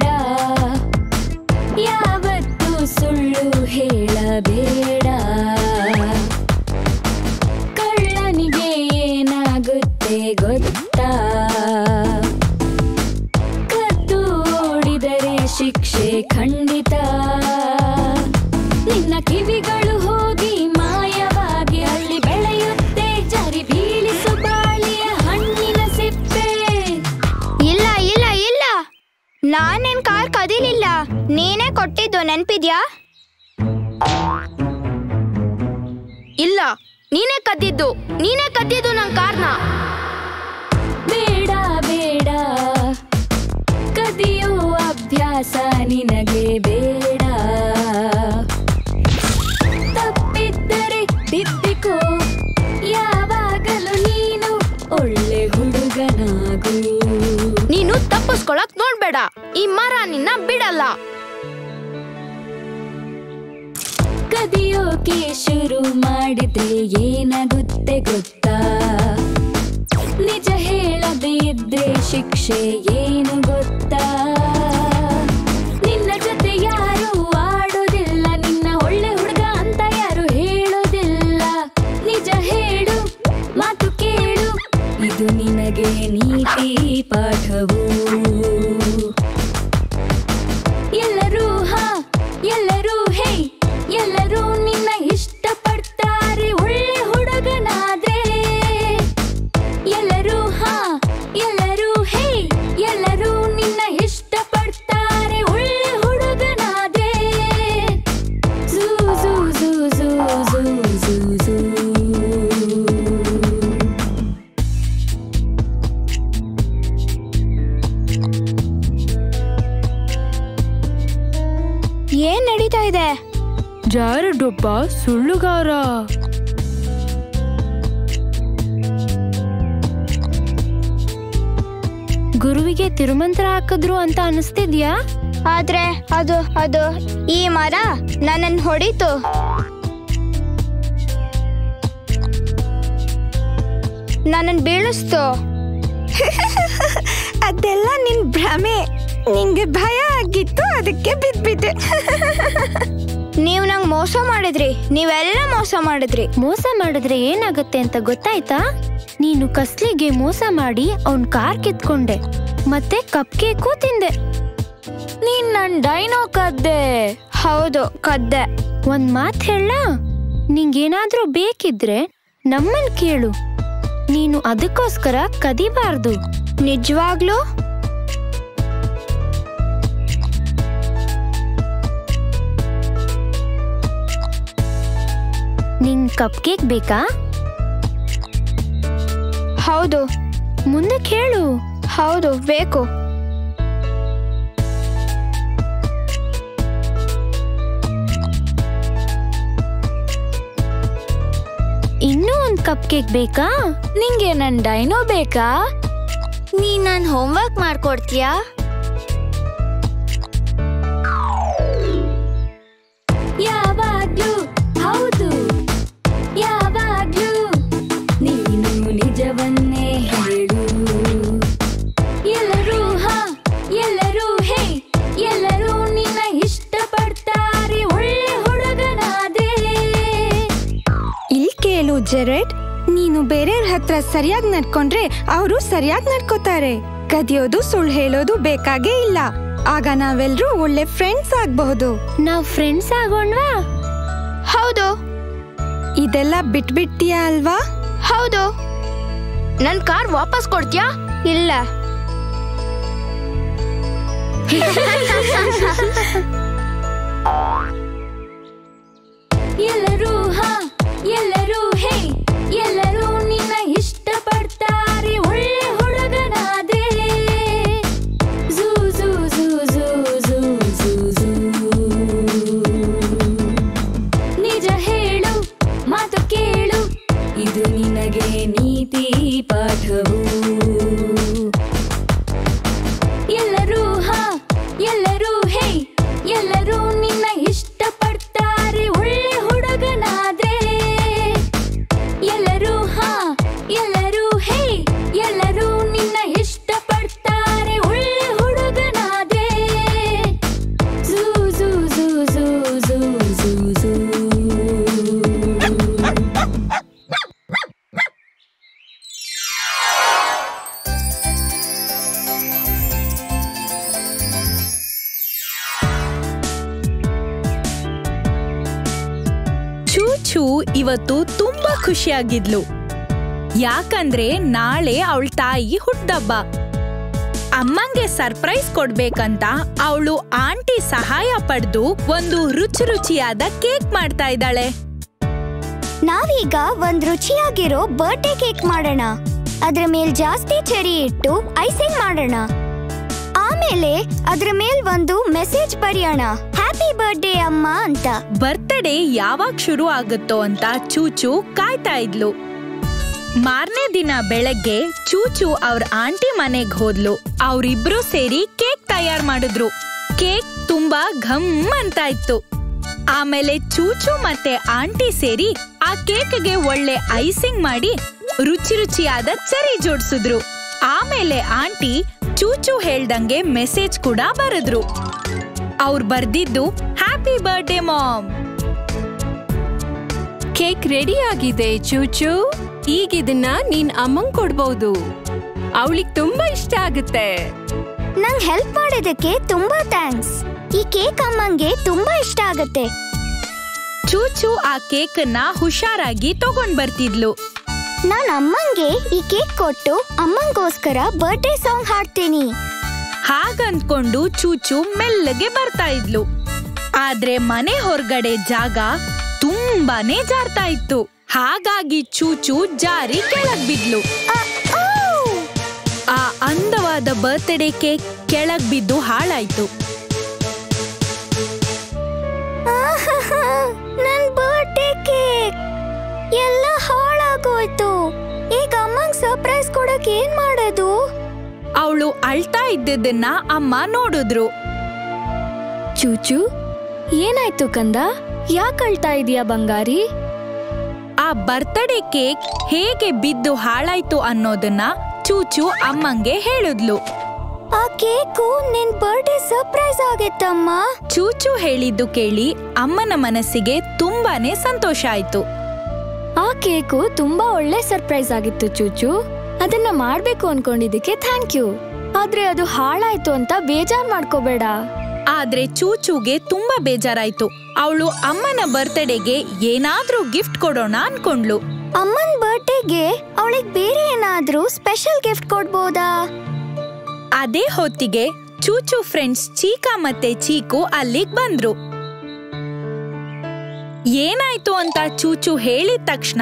[SPEAKER 9] ಯಾವತ್ತೂ ಸುಳ್ಳು ಹೇಳಬೇಡ ಕಳ್ಳನಿಗೆ ಏನಾಗುತ್ತೆ ಗೊತ್ತಾ ಕದ್ದು ಓಡಿದರೆ ಶಿಕ್ಷೆ ಖಂಡಿತ ನಿನ್ನ ಕಿವಿಗಳು ಹೋಗಿ ಮಾಯವಾಗಿ ಅಲ್ಲಿ ಬೆಳೆಯುತ್ತೆ ಜರಿ ಬೀಳಿಸು ಬಾಳಿಯ ಹಣ್ಣಿನ ಸಿಪ್ಪೆ
[SPEAKER 8] ಇಲ್ಲ ಇಲ್ಲ ಇಲ್ಲ ನಾನೇನ್ ಕಾರ್ ಕದೀಲಿಲ್ಲ ನೀನೇ ಕೊಟ್ಟಿದ್ದು ನೆನ್ಪಿದ್ಯಾ
[SPEAKER 1] ಇಲ್ಲ ನೀನೇ ಕದ್ದಿದ್ದು ನೀನೇ ಕದ್ದಿದ್ದು ನನ್ ಕಾರ್ನ
[SPEAKER 9] ಬೇಡ ಬೇಡ ಕದಿಯೋ ಅಭ್ಯಾಸ ನಿನಗೆ ಬೇಡ ತಪ್ಪಿದ್ದರೆ ತಿದ್ದಿಕೋ ಯಾವಾಗಲೂ ನೀನು ಒಳ್ಳೆ ಹುಡುಗನಾಗು
[SPEAKER 1] ನೀನು ತಪ್ಪಿಸ್ಕೊಳಕ್ ನೋಡ್ಬೇಡ ಈ ಮರ ನಿನ್ನ ಬಿಡಲ್ಲ
[SPEAKER 9] ಕದಿಯೋಕೆ ಶುರು ಮಾಡಿದ್ರೆ ಏನಾಗುತ್ತೆ ಗೊತ್ತಾ ನಿಜ ಹೇಳದೆ ಇದ್ರೆ ಶಿಕ್ಷೆ ಏನು ಗೊತ್ತಾ ನಿನ್ನ ಜೊತೆ ಯಾರು ಆಡೋದಿಲ್ಲ ನಿನ್ನ ಒಳ್ಳೆ ಹುಡುಗ ಅಂತ ಯಾರು ಹೇಳೋದಿಲ್ಲ ನಿಜ ಹೇಳು ಮಾತು ಕೇಳು ಇದು ನಿನಗೆ ನೀತಿ ಪಾಠವು ಎಲ್ಲರೂ ಹಾ ಎಲ್ಲರೂ ಹೇ ಎಲ್ಲರೂ ನಿನ್ನ ಇಷ್ಟಪಡ್ತಾರೆ ಒಳ್ಳೆ ಹುಡುಗನಾದ್ರೆ ಎಲ್ಲರೂ ಹಾ ಎಲ್ಲ
[SPEAKER 3] ಹುಟ್ಟೊಬ್ಬ ಸುಳ್ಳುಗಾರ
[SPEAKER 1] ಗುರುವಿಗೆ ತಿರುಮಂತ್ರ ಹಾಕಿದ್ರು ಅಂತ ಅನಿಸ್ತಿದ್ಯಾ
[SPEAKER 8] ಆದ್ರೆ ಅದು ಅದು ಈ ಮರ ನನ್ನನ್ನು ಹೊಡಿತು ನನ್ನನ್ನು ಬೀಳಿಸ್ತು
[SPEAKER 7] ಅದೆಲ್ಲ ನಿನ್ ಭ್ರಮೆ ನಿಂಗೆ ಭಯ ಆಗಿತ್ತು ಅದಕ್ಕೆ ಬಿದ್ಬಿಟ್ಟೆ
[SPEAKER 8] ನೀವು ನಂಗೆ ಮೋಸ ಮಾಡಿದ್ರಿ ನೀವೆಲ್ಲ ಮೋಸ ಮಾಡಿದ್ರಿ
[SPEAKER 1] ಮೋಸ ಮಾಡಿದ್ರೆ ಏನಾಗುತ್ತೆ ಅಂತ ಗೊತ್ತಾಯ್ತಾ ನೀನು ಕಸ್ಲಿಗೆ ಮೋಸ ಮಾಡಿ ಅವನ್ ಕಾರ್ ಕಿತ್ಕೊಂಡೆ ಮತ್ತೆ ಕಪ್ ಕೇಕು ತಿಂದೆ
[SPEAKER 3] ನೀನ್ ನನ್ ಡೈನೋ ಕದ್ದೆ
[SPEAKER 8] ಹೌದು ಕದ್ದೆ
[SPEAKER 1] ಒಂದ್ ಮಾತ್ ಹೇಳ ನಿಂಗೇನಾದ್ರೂ ಬೇಕಿದ್ರೆ ನಮ್ಮನ್ ಕೇಳು ನೀನು ಅದಕ್ಕೋಸ್ಕರ ಕದಿಬಾರ್ದು
[SPEAKER 8] ನಿಜವಾಗ್ಲೂ
[SPEAKER 1] ನಿಂಗ್ ಕಪ್ ಕೇಕ್ ಬೇಕಾ
[SPEAKER 8] ಹೌದು
[SPEAKER 1] ಮುಂದೆ ಕೇಳು
[SPEAKER 8] ಹೌದು ಬೇಕು
[SPEAKER 1] ಇನ್ನೂ ಒಂದ್ ಕಪ್ ಕೇಕ್ ಬೇಕಾ
[SPEAKER 3] ನಿಂಗೆ ನನ್ ಡೈನೋ ಬೇಕಾ
[SPEAKER 8] ನೀ ನನ್ ಹೋಮ್ವರ್ಕ್ ಮಾಡ್ಕೊಡ್ತೀಯಾ
[SPEAKER 9] ಯಾವಾಗ್ಲೂ ಹೌದು ಯಾವಾಗ್ಲೂ ನೀನು ನಿಜವನ್ನೇ ಹೇಳು ಎಲ್ಲರೂ ಹಾ ಎಲ್ಲರೂ ಹೇ ಎಲ್ಲರೂ ನಿನ್ನ ಇಷ್ಟಪಡ್ತಾರೆ ಒಳ್ಳೆ ಹುಡುಗನಾದೆ
[SPEAKER 7] ಇಲ್ಲಿ ಕೇಳು ಜೆರೆಡ್ ನೀನು ಬೇರೆಯವ್ರ ಹತ್ರ ಸರಿಯಾಗಿ ನಡ್ಕೊಂಡ್ರೆ ಅವರು ಸರಿಯಾಗಿ ನಡ್ಕೋತಾರೆ ಕದಿಯೋದು ಸುಳ್ಳು ಹೇಳೋದು ಬೇಕಾಗೇ ಇಲ್ಲ ಆಗ ನಾವೆಲ್ಲರೂ ಒಳ್ಳೆ ಫ್ರೆಂಡ್ಸ್ ಆಗ್ಬಹುದು
[SPEAKER 1] ನಾವ್ ಫ್ರೆಂಡ್ಸ್ ಆಗೋಣ್ವಾ
[SPEAKER 8] ಹೌದು
[SPEAKER 7] ಇದೆಲ್ಲ ಬಿಟ್ಬಿಡ್ತೀಯಾ ಅಲ್ವಾ
[SPEAKER 8] ಹೌದು ನನ್ ಕಾರ್ ವಾಪಸ್ ಕೊಡ್ತೀಯಾ ಇಲ್ಲ
[SPEAKER 9] ಎಲ್ಲರೂ ಹಾ ಎಲ್ಲರೂ ಹೇ ಎಲ್ಲರೂ ನಿನ್ನ ಇಷ್ಟಪಡ್ತಾರೆ ಒಳ್ಳೆ ಹುಡುಗನಾದೆ ಝೂ ಝೂ ಝೂ ಝೂ ಝೂ ಝೂ ಝೂ ನಿಜ ಹೇಳು ಮಾತು ಕೇಳು ಇದು ನಿನಗೆ ನೀತಿ ಪಾಠವು ಎಲ್ಲರೂ ಹಾ ಎಲ್ಲರೂ ಹೇ ಎಲ್ಲರೂ ನಿನ್ನ ಇಷ್ಟಪಡ್ತಾರೆ ಒಳ್ಳೆ ಹುಡುಗನಾದೆ ಎಲ್ಲರೂ ಹಾ ಎಲ್ಲರೂ ಹೇ ಎಲ್ಲರೂ ನಿನ್ನ ಇಷ್ಟಪಡ್ತಾರೆ ಒಳ್ಳೆ ಹುಡುಗನಾದೆ ಝೂ ಝೂ ಝೂ ಝೂ ಝೂ ಝೂ ಝೂ
[SPEAKER 2] ಚೂಚು ಇವತ್ತು ತುಂಬಾ ಖುಷಿಯಾಗಿದ್ಲು ಯಾಕಂದ್ರೆ ನಾಳೆ ಅವಳ ತಾಯಿ ಹುಟ್ಟದಬ್ಬ ಅಮ್ಮಂಗೆ ಸರ್ಪ್ರೈಸ್ ಕೊಡ್ಬೇಕಂತ ಅವಳು ಆಂಟಿ ಸಹಾಯ ಪಡೆದು ಒಂದು ರುಚಿ ರುಚಿಯಾದ ಕೇಕ್ ಮಾಡ್ತಾ ಇದ್ದಾಳೆ
[SPEAKER 8] ನಾವೀಗ ಒಂದ್ ರುಚಿಯಾಗಿರೋ ಬರ್ಡೇ ಕೇಕ್ ಮಾಡೋಣ ಅದ್ರ ಮೇಲ್ ಜಾಸ್ತಿ ಚೆರಿ ಇಟ್ಟು ಐಸಿಂಗ್ ಮಾಡೋಣ ಆಮೇಲೆ ಅದ್ರ ಮೇಲ್ ಒಂದು ಮೆಸೇಜ್ ಬರೆಯೋಣ ಹ್ಯಾಪಿ ಬರ್ಡೇ ಅಮ್ಮ ಅಂತ
[SPEAKER 2] ಬರ್ತ್ಡೇ ಯಾವಾಗ ಶುರು ಆಗುತ್ತೋ ಅಂತ ಚೂಚು ಕಾಯ್ತಾ ಇದ್ಲು ಮಾರನೇ ದಿನ ಬೆಳಗ್ಗೆ ಚೂಚು ಅವ್ರ ಆಂಟಿ ಮನೆಗ್ ಹೋದ್ಲು ಅವ್ರಿಬ್ರು ಸೇರಿ ಕೇಕ್ ತಯಾರ್ ಮಾಡಿದ್ರು ಕೇಕ್ ತುಂಬಾ ಘಮ್ ಅಂತ ಇತ್ತು ಆಮೇಲೆ ಚೂಚು ಮತ್ತೆ ಆಂಟಿ ಸೇರಿ ಆ ಕೇಕ್ಗೆ ಒಳ್ಳೆ ಐಸಿಂಗ್ ಮಾಡಿ ರುಚಿ ರುಚಿಯಾದ ಚರಿ ಜೋಡ್ಸಿದ್ರು ಆಮೇಲೆ ಆಂಟಿ ಚೂಚು ಹೇಳ್ದಂಗೆ ಮೆಸೇಜ್ ಕೂಡ ಬರೆದ್ರು ಅವ್ರು ಬರ್ದಿದ್ದು happy birthday mom
[SPEAKER 10] cake ready ಆಗಿದೆ ಚೂಚು ಈಗ ಇದನ್ನ ನೀನ್ ಅಮ್ಮಂಗ್ ಕೊಡ್ಬಹುದು ಅವಳಿಗೆ ತುಂಬಾ ಇಷ್ಟ ಆಗುತ್ತೆ
[SPEAKER 8] ನಂಗ್ ಹೆಲ್ಪ್ ಮಾಡೋದಕ್ಕೆ ತುಂಬಾ ಥ್ಯಾಂಕ್ಸ್ ಈ ಕೇಕ್ ಅಮ್ಮಂಗೆ ತುಂಬಾ ಇಷ್ಟ ಆಗತ್ತೆ
[SPEAKER 2] ಚೂಚು ಆ ಕೇಕನ್ನ ಹುಷಾರಾಗಿ ತಗೊಂಡ್ ಬರ್ತಿದ್ಲು
[SPEAKER 8] ನಾನ್ ಅಮ್ಮಂಗೆ ಈ ಕೇಕ್ ಕೊಟ್ಟು ಅಮ್ಮಂಗೋಸ್ಕರ ಬರ್ಡೇ ಸಾಂಗ್ ಹಾಡ್ತೀನಿ
[SPEAKER 2] ಹಾಗಂದ್ಕೊಂಡು ಚೂಚು ಮೆಲ್ಲಗೆ ಬರ್ತಾ ಇದ್ಲು ಆದ್ರೆ ಮನೆ ಹೊರಗಡೆ ಜಾಗ ತುಂಬಾನೇ ಜಾರ್ತಾ ಇತ್ತು ಹಾಗಾಗಿ ಚೂಚು ಜಾರಿ ಕೆಳಗ್ ಬಿದ್ಲು ಆ ಅಂದವಾದ ಬರ್ತ್ಡೇ ಕೇಕ್ ಕೆಳಗ್ ಬಿದ್ದು ಹಾಳಾಯ್ತು
[SPEAKER 8] ನನ್ ಬರ್ಡೇ ಕೇಕ್ ಎಲ್ಲ ಹಾಳಾಗೋಯ್ತು ಈಗ ಅಮ್ಮಂಗ್ ಸರ್ಪ್ರೈಸ್ ಕೊಡಕ್ ಏನ್ ಮಾಡೋದು
[SPEAKER 2] ಅವಳು ಅಳ್ತಾ ಇದ್ದಿದ್ದನ್ನ ಅಮ್ಮ ನೋಡಿದ್ರು
[SPEAKER 1] ಚೂಚು ಏನಾಯ್ತು ಕಂದ ಯಾಕೆ ಅಳ್ತಾ ಇದೀಯಾ ಬಂಗಾರಿ
[SPEAKER 2] ಆ ಬರ್ತ್ಡೇ ಕೇಕ್ ಹೇಗೆ ಬಿದ್ದು ಹಾಳಾಯ್ತು ಅನ್ನೋದನ್ನ ಚೂಚು ಅಮ್ಮಂಗೆ ಹೇಳಿದ್ಲು
[SPEAKER 8] ಆ ಕೇಕು ನಿನ್ ಬರ್ಡೇ ಸರ್ಪ್ರೈಸ್ ಆಗಿತ್ತಮ್ಮ
[SPEAKER 2] ಚೂಚು ಹೇಳಿದ್ದು ಕೇಳಿ ಅಮ್ಮನ ಮನಸ್ಸಿಗೆ ತುಂಬಾನೇ ಸಂತೋಷ ಆಯ್ತು
[SPEAKER 1] ಆ ಕೇಕು ತುಂಬಾ ಒಳ್ಳೆ ಸರ್ಪ್ರೈಸ್ ಆಗಿತ್ತು ಚೂಚು ಅದನ್ನ ಮಾಡ್ಬೇಕು ಅನ್ಕೊಂಡಿದ್ದಕ್ಕೆ ಥ್ಯಾಂಕ್ ಯು ಆದ್ರೆ ಅದು ಹಾಳಾಯ್ತು ಅಂತ ಬೇಜಾರ್ ಮಾಡ್ಕೋಬೇಡ
[SPEAKER 2] ಆದ್ರೆ ಚೂಚುಗೆ ತುಂಬಾ ಬೇಜಾರಾಯ್ತು ಅವಳು ಅಮ್ಮನ ಬರ್ತ್ಡೇಗೆ ಏನಾದ್ರೂ ಗಿಫ್ಟ್ ಕೊಡೋಣ ಅನ್ಕೊಂಡ್ಲು
[SPEAKER 8] ಅಮ್ಮನ್ ಬರ್ಡೇಗೆ ಅವಳಿಗೆ ಬೇರೆ ಏನಾದ್ರೂ ಸ್ಪೆಷಲ್ ಗಿಫ್ಟ್ ಕೊಡ್ಬೋದಾ
[SPEAKER 2] ಅದೇ ಹೊತ್ತಿಗೆ ಚೂಚು ಫ್ರೆಂಡ್ಸ್ ಚೀಕಾ ಮತ್ತೆ ಚೀಕು ಅಲ್ಲಿಗ್ ಬಂದ್ರು ಏನಾಯ್ತು ಅಂತ ಚೂಚು ಹೇಳಿದ ತಕ್ಷಣ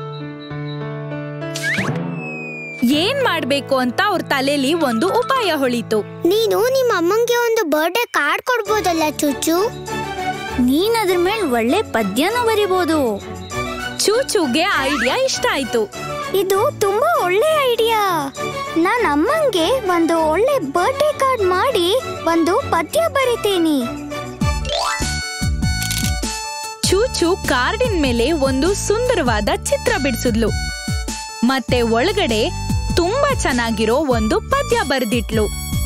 [SPEAKER 2] ಏನ್ ಮಾಡ್ಬೇಕು ಅಂತ ಅವ್ರ ತಲೆಲಿ ಒಂದು ಉಪಾಯ ಹೊಳಿತು
[SPEAKER 8] ನೀನು ನಿಮ್ಮ ಅಮ್ಮಂಗೆ ಒಂದು ಬರ್ಡೇ ಕಾರ್ಡ್ ಕೊಡ್ಬೋದಲ್ಲ ಚುಚ್ಚು
[SPEAKER 1] ನೀನ್ ಅದ್ರ ಮೇಲೆ ಒಳ್ಳೆ ಪದ್ಯನೂ ಬರಿಬೋದು
[SPEAKER 2] ಚೂಚುಗೆ ಐಡಿಯಾ ಇಷ್ಟ ಆಯ್ತು
[SPEAKER 8] ಇದು ತುಂಬಾ ಒಳ್ಳೆ ಐಡಿಯಾ ನಾನ್ ಅಮ್ಮಂಗೆ ಒಂದು ಒಳ್ಳೆ ಬರ್ಡೇ ಕಾರ್ಡ್ ಮಾಡಿ ಒಂದು ಪದ್ಯ ಬರಿತೀನಿ
[SPEAKER 2] ಚೂಚು ಕಾರ್ಡಿನ ಮೇಲೆ ಒಂದು ಸುಂದರವಾದ ಚಿತ್ರ ಬಿಡಿಸಿದ್ಲು ಮತ್ತೆ ಒಳಗಡೆ ತುಂಬಾ ಚೆನ್ನಾಗಿರೋ ಒಂದು ಪದ್ಯ ಬರೆದಿಟ್ಲು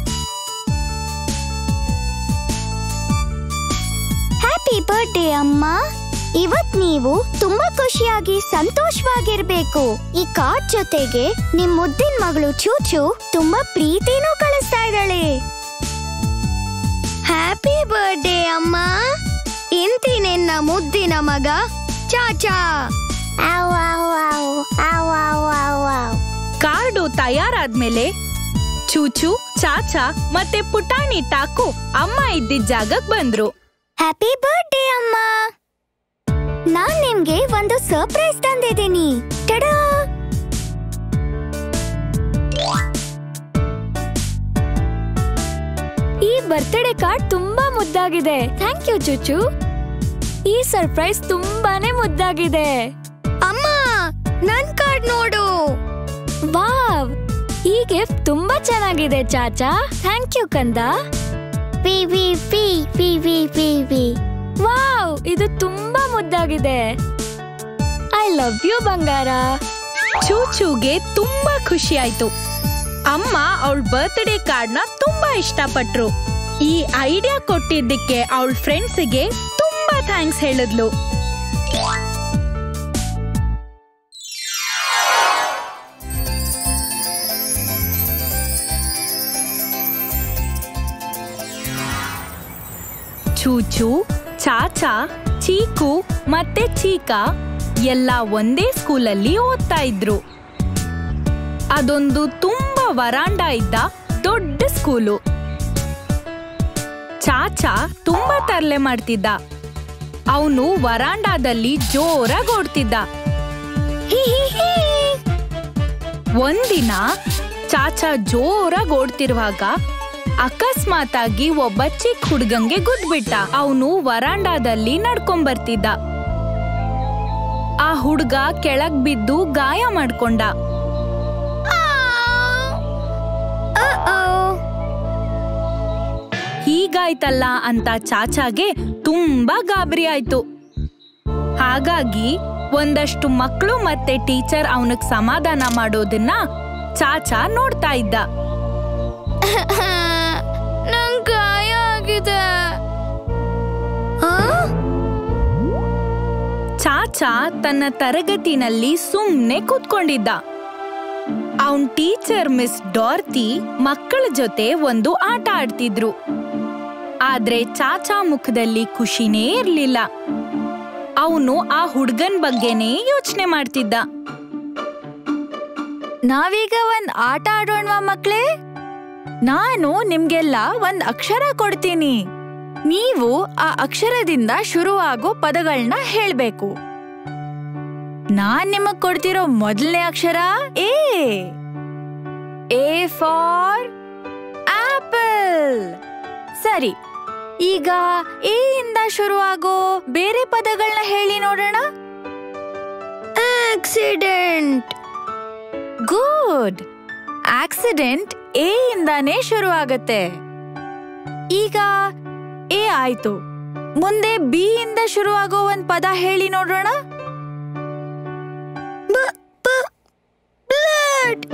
[SPEAKER 8] ಹ್ಯಾಪಿ ಬರ್ಡೇ ಅಮ್ಮ ಇವತ್ ನೀವು ತುಂಬಾ ಖುಷಿಯಾಗಿ ಸಂತೋಷವಾಗಿರ್ಬೇಕು ಈ ಕಾರ್ಡ್ ಜೊತೆಗೆ ನಿಮ್ ಮುದ್ದಿನ ಮಗಳು ಚೂಚು ತುಂಬಾ ಪ್ರೀತಿನೂ ಕಳಿಸ್ತಾ ಇದ್ದಾಳೆ ಹ್ಯಾಪಿ ಬರ್ಡೇ ಅಮ್ಮ ಇಂತಿ ನಿನ್ನ ಮುದ್ದಿನ ಮಗ ಚಾಚಾ
[SPEAKER 2] ಕಾರ್ಡು ತಯಾರಾದ್ಮೇಲೆ ಚೂಚು ಚಾಚಾ ಮತ್ತೆ ಪುಟಾಣಿ ಟಾಕು ಅಮ್ಮ ಇದ್ದಿದ್ದ ಜಾಗಕ್ ಬಂದ್ರು
[SPEAKER 8] ಹ್ಯಾಪಿ ಬರ್ಡೇ ಅಮ್ಮ ನಾನ್ ನಿಮ್ಗೆ ಒಂದು ಸರ್ಪ್ರೈಸ್ ತಂದಿದ್ದೀನಿ ಟಡಾ
[SPEAKER 1] ಈ ಬರ್ತ್ಡೇ ಕಾರ್ಡ್ ತುಂಬಾ ಮುದ್ದಾಗಿದೆ ಥ್ಯಾಂಕ್ ಯು ಚುಚು ಈ ಸರ್ಪ್ರೈಸ್ ತುಂಬಾನೇ ಮುದ್ದಾಗಿದೆ
[SPEAKER 8] ಅಮ್ಮ ನನ್ ಕಾರ್ಡ್ ನೋಡು
[SPEAKER 1] ವಾವ್ ಈ ಗಿಫ್ಟ್ ತುಂಬಾ ಚೆನ್ನಾಗಿದೆ ಚಾಚಾ ಥ್ಯಾಂಕ್ ಯು ಕಂದ
[SPEAKER 8] ಪಿ ವಿ ಪಿ ಪಿ ವಿ ಪಿ ವಿ
[SPEAKER 1] ವಾವ್ ಇದು ತುಂಬಾ ಮುದ್ದಾಗಿದೆ ಐ ಲವ್ ಯು ಬಂಗಾರ
[SPEAKER 2] ಚೂಚುಗೆ ತುಂಬಾ ಖುಷಿ ಆಯ್ತು ಅಮ್ಮ ಅವಳ ಬರ್ತ್ಡೇ ಕಾರ್ಡ್ನ ತುಂಬಾ ಇಷ್ಟಪಟ್ರು ಈ ಐಡಿಯಾ ಕೊಟ್ಟಿದ್ದಕ್ಕೆ ಅವಳ ಫ್ರೆಂಡ್ಸ್ಗೆ ತುಂಬಾ ಥ್ಯಾಂಕ್ಸ್ ಹೇಳಿದ್ಲು ಚೂಚು ಚಾಚಾ ಚೀಕು ಮತ್ತೆ ಚೀಕಾ ಎಲ್ಲ ಒಂದೇ ಸ್ಕೂಲಲ್ಲಿ ಓದ್ತಾ ಇದ್ರು ಅದೊಂದು ತುಂಬಾ ವರಾಂಡ ಇದ್ದ ದೊಡ್ಡ ಸ್ಕೂಲು ಚಾಚಾ ತುಂಬಾ ತರ್ಲೆ ಮಾಡ್ತಿದ್ದ ಅವನು ವರಾಂಡಾದಲ್ಲಿ ಜೋರಾಗಿ ಓಡ್ತಿದ್ದ ಒಂದಿನ ಚಾಚಾ ಜೋರಾಗಿ ಓಡ್ತಿರುವಾಗ ಅಕಸ್ಮಾತ್ ಆಗಿ ಒಬ್ಬ ಚಿಕ್ಕ ಹುಡ್ಗಂಗೆ ಗುದ್ಬಿಟ್ಟ ಅವನು ವರಾಂಡಾದಲ್ಲಿ ನಡ್ಕೊಂಬರ್ತಿದ್ದ ಆ ಹುಡ್ಗ ಕೆಳಗ್ ಬಿದ್ದು ಗಾಯ ಮಾಡ್ಕೊಂಡ ಹೀಗಾಯ್ತಲ್ಲ ಅಂತ ಚಾಚಾಗೆ ತುಂಬಾ ಗಾಬರಿ ಆಯ್ತು ಹಾಗಾಗಿ ಒಂದಷ್ಟು ಮಕ್ಕಳು ಮತ್ತೆ ಟೀಚರ್ ಅವನಿಗೆ ಸಮಾಧಾನ ಮಾಡೋದನ್ನ ಚಾಚಾ ನೋಡ್ತಾ ಇದ್ದ
[SPEAKER 1] ನಂಗ್ ಗಾಯ ಆಗಿದೆ
[SPEAKER 2] ಚಾಚಾ ತನ್ನ ತರಗತಿನಲ್ಲಿ ಸುಮ್ನೆ ಕೂತ್ಕೊಂಡಿದ್ದ ಅವನ್ ಟೀಚರ್ ಮಿಸ್ ಡಾರ್ತಿ ಮಕ್ಕಳ ಜೊತೆ ಒಂದು ಆಟ ಆಡ್ತಿದ್ರು ಆದ್ರೆ ಚಾಚಾ ಮುಖದಲ್ಲಿ ಖುಷಿನೇ ಇರ್ಲಿಲ್ಲ ಅವನು ಆ ಹುಡ್ಗನ್ ಬಗ್ಗೆನೇ ಯೋಚನೆ ಮಾಡ್ತಿದ್ದ
[SPEAKER 3] ನಾವೀಗ ಒಂದ್ ಆಟ ಆಡೋಣವಾ ಮಕ್ಳೇ ನಾನು ನಿಮ್ಗೆಲ್ಲ ಒಂದ್ ಅಕ್ಷರ ಕೊಡ್ತೀನಿ ನೀವು ಆ ಅಕ್ಷರದಿಂದ ಶುರುವಾಗೋ ಪದಗಳನ್ನ ಹೇಳ್ಬೇಕು ನಾನ್ ನಿಮಗ್ ಕೊಡ್ತಿರೋ ಮೊದಲನೇ ಅಕ್ಷರ ಎ ಎ ಫಾರ್ ಆಪಲ್ ಸರಿ
[SPEAKER 11] ಈಗ ಎ ಇಂದ ಶುರುವಾಗೋ ಬೇರೆ ಪದಗಳನ್ನ ಹೇಳಿ ನೋಡೋಣ ಆಕ್ಸಿಡೆಂಟ್ ಗುಡ್ ಆಕ್ಸಿಡೆಂಟ್ ಎ ಇಂದಾನೇ ಶುರು ಆಗತ್ತೆ ಈಗ ಎ ಆಯ್ತು ಮುಂದೆ ಬಿ ಇಂದ ಶುರುವಾಗೋ ಒಂದ್ ಪದ ಹೇಳಿ ನೋಡೋಣ ಬ್ಲಡ್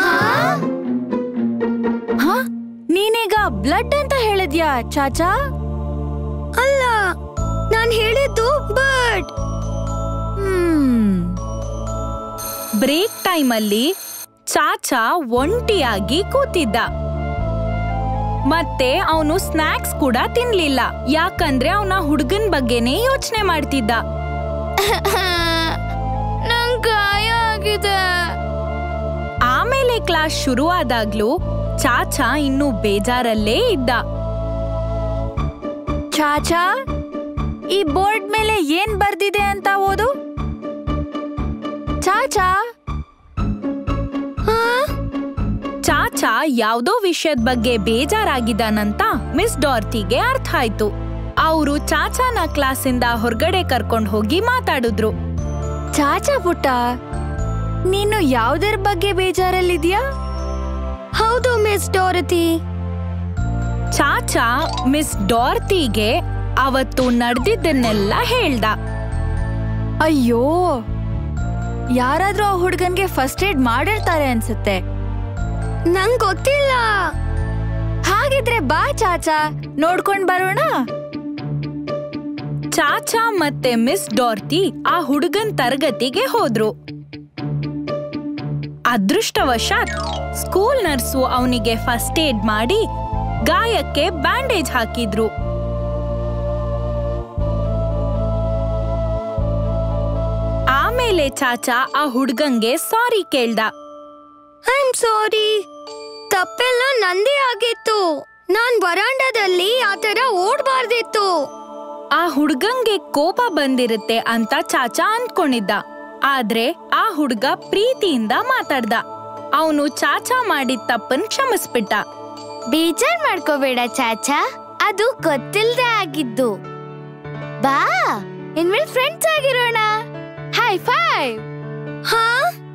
[SPEAKER 11] ಹಾ ನೀನೀಗ ಬ್ಲಡ್ ಅಂತ ಹೇಳಿದ್ಯಾ ಚಾಚಾ
[SPEAKER 8] ಅಲ್ಲ ನಾನ್ ಹೇಳಿದ್ದು ಬರ್ಡ್
[SPEAKER 11] ಹ್ಮ್
[SPEAKER 2] ಬ್ರೇಕ್ ಟೈಮಲ್ಲಿ ಚಾಚಾ ಒಂಟಿಯಾಗಿ ಕೂತಿದ್ದ ಮತ್ತೆ ಅವನು ಸ್ನಾಕ್ಸ್ ಕೂಡ ತಿನ್ಲಿಲ್ಲ ಯಾಕಂದ್ರೆ ಅವನ ಹುಡುಗನ್ ಬಗ್ಗೆನೇ ಯೋಚನೆ ಮಾಡ್ತಿದ್ದ
[SPEAKER 1] ನಂಗ್ ಗಾಯ ಆಗಿದೆ
[SPEAKER 2] ಆಮೇಲೆ ಕ್ಲಾಸ್ ಶುರುವಾದಾಗ್ಲೂ ಚಾಚಾ ಇನ್ನೂ ಬೇಜಾರಲ್ಲೇ ಇದ್ದ
[SPEAKER 11] ಚಾಚಾ ಈ ಬೋರ್ಡ್ ಮೇಲೆ ಏನ್ ಬರ್ದಿದೆ ಅಂತ ಓದು ಚಾಚಾ
[SPEAKER 2] ಚಾಚಾ ಯಾವ್ದೋ ವಿಷಯದ ಬಗ್ಗೆ ಬೇಜಾರಾಗಿದ್ದಾನಂತ ಮಿಸ್ ಡಾರ್ತಿಗೆ ಅರ್ಥ ಆಯ್ತು ಅವರು ಚಾಚಾನ ಕ್ಲಾಸಿಂದ ಹೊರಗಡೆ ಕರ್ಕೊಂಡ್ ಹೋಗಿ ಮಾತಾಡಿದ್ರು
[SPEAKER 11] ಚಾಚಾ ಪುಟ್ಟ ನೀನು ಯಾವ್ದರ ಬಗ್ಗೆ ಬೇಜಾರಲ್ಲಿದ್ಯಾ
[SPEAKER 8] ಹೌದು ಮಿಸ್ ಡೋರತಿ
[SPEAKER 2] ಚಾಚಾ ಮಿಸ್ ಡಾರ್ತಿಗೆ ಅವತ್ತು ನಡೆದಿದ್ದನ್ನೆಲ್ಲ ಹೇಳ್ದ
[SPEAKER 11] ಅಯ್ಯೋ ಯಾರಾದ್ರೂ ಆ ಹುಡ್ಗನ್ಗೆ ಫಸ್ಟ್ ಏಡ್ ಮಾಡಿರ್ತಾರೆ ಅನ್ಸುತ್ತೆ
[SPEAKER 8] ನಂಗ್ ಗೊತ್ತಿಲ್ಲ
[SPEAKER 11] ಹಾಗಿದ್ರೆ ಬಾ ಚಾಚಾ ನೋಡ್ಕೊಂಡ್ ಬರೋಣ
[SPEAKER 2] ಚಾಚಾ ಮತ್ತೆ ಮಿಸ್ ಡಾರ್ತಿ ಆ ಹುಡುಗನ್ ತರಗತಿಗೆ ಹೋದ್ರು ಅದೃಷ್ಟವಶಾತ್ ಸ್ಕೂಲ್ ನರ್ಸು ಅವನಿಗೆ ಫಸ್ಟ್ ಏಡ್ ಮಾಡಿ ಗಾಯಕ್ಕೆ ಬ್ಯಾಂಡೇಜ್ ಹಾಕಿದ್ರು ಆಮೇಲೆ ಚಾಚಾ ಆ ಹುಡ್ಗಂಗೆ ಸಾರಿ ಕೇಳ್ದ
[SPEAKER 8] ಐ ಆಮ್ ಸಾರಿ ತಪ್ಪೆಲ್ಲ ನಂದೇ ಆಗಿತ್ತು ನಾನ್ ವರಾಂಡದಲ್ಲಿ ಆತರ ಓಡ್ಬಾರ್ದಿತ್ತು
[SPEAKER 2] ಆ ಹುಡ್ಗಂಗೆ ಕೋಪ ಬಂದಿರುತ್ತೆ ಅಂತ ಚಾಚಾ ಅಂದ್ಕೊಂಡಿದ್ದ ಆದ್ರೆ ಆ ಹುಡ್ಗ ಪ್ರೀತಿಯಿಂದ ಮಾತಾಡ್ದ ಅವನು ಚಾಚಾ ಮಾಡಿದ ತಪ್ಪನ್ ಕ್ಷಮಿಸ್ಬಿಟ್ಟ
[SPEAKER 1] ಬೇಜಾರ್ ಮಾಡ್ಕೋಬೇಡ ಚಾಚಾ ಅದು ಗೊತ್ತಿಲ್ದೆ ಆಗಿದ್ದು ಬಾ ಇನ್ಮೇಲೆ ಫ್ರೆಂಡ್ಸ್ ಆಗಿರೋಣ ಹೈ ಫೈವ್
[SPEAKER 8] ಹಾ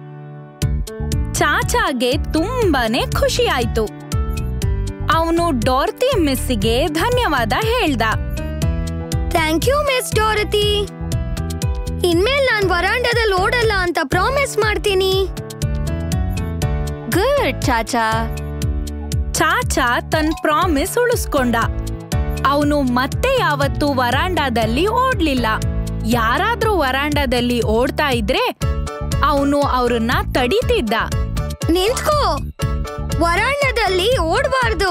[SPEAKER 2] ಚಾಚಾಗೆ ತುಂಬಾನೇ ಖುಷಿ ಆಯ್ತು ಅವನು ಡಾರ್ತಿ ಮಿಸ್ಸಿಗೆ ಧನ್ಯವಾದ ಹೇಳ್ದ
[SPEAKER 8] ಥ್ಯಾಂಕ್ ಯು ಮಿಸ್ ಡೋರತಿ ಇನ್ಮೇಲೆ ನಾನ್ ವರಾಂಡದಲ್ಲಿ ಓಡಲ್ಲ ಅಂತ ಪ್ರಾಮಿಸ್ ಮಾಡ್ತೀನಿ
[SPEAKER 11] ಗುಡ್ ಚಾಚಾ
[SPEAKER 2] ಚಾಚಾ ತನ್ ಪ್ರಾಮಿಸ್ ಉಳಿಸ್ಕೊಂಡ ಅವನು ಮತ್ತೆ ಯಾವತ್ತೂ ವರಾಂಡಾದಲ್ಲಿ ಓಡ್ಲಿಲ್ಲ ಯಾರಾದ್ರೂ ವರಾಂಡಾದಲ್ಲಿ ಓಡ್ತಾ ಇದ್ರೆ ಅವನು ಅವ್ರನ್ನ ತಡೀತಿದ್ದ
[SPEAKER 8] ನಿಂತ್ಕೋ ವರಾಂಡದಲ್ಲಿ ಓಡಬಾರ್ದು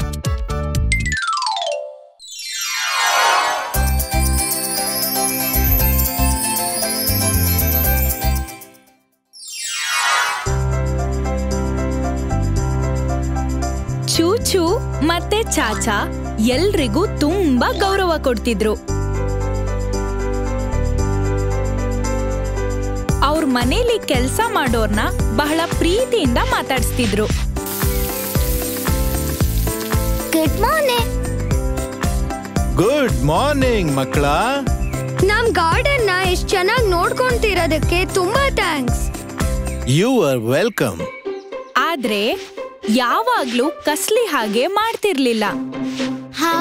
[SPEAKER 2] ಚೂಚು ಮತ್ತೆ ಚಾಚಾ ಎಲ್ರಿಗೂ ತುಂಬಾ ಗೌರವ ಕೊಡ್ತಿದ್ರು ಅವ್ರ ಮನೇಲಿ ಕೆಲ್ಸ ಮಾಡೋರ್ನ ಬಹಳ ಪ್ರೀತಿಯಿಂದ ಮಾತಾಡಿಸ್ತಿದ್ರು
[SPEAKER 1] ಗುಡ್ ಮಾರ್ನಿಂಗ್
[SPEAKER 4] ಗುಡ್ ಮಾರ್ನಿಂಗ್ ಮಕ್ಕಳ
[SPEAKER 8] ನಮ್ ಗಾರ್ಡನ್ ನ ಎಷ್ಟ್ ಚೆನ್ನಾಗಿ ನೋಡ್ಕೊಂತಿರೋದಕ್ಕೆ ತುಂಬಾ ಥ್ಯಾಂಕ್ಸ್
[SPEAKER 4] ಯು ಆರ್ ವೆಲ್ಕಮ್
[SPEAKER 2] ಆದ್ರೆ ಯಾವಾಗ್ಲೂ ಕಸ್ಲಿ ಹಾಗೆ ಮಾಡ್ತಿರ್ಲಿಲ್ಲ
[SPEAKER 1] ಹಾ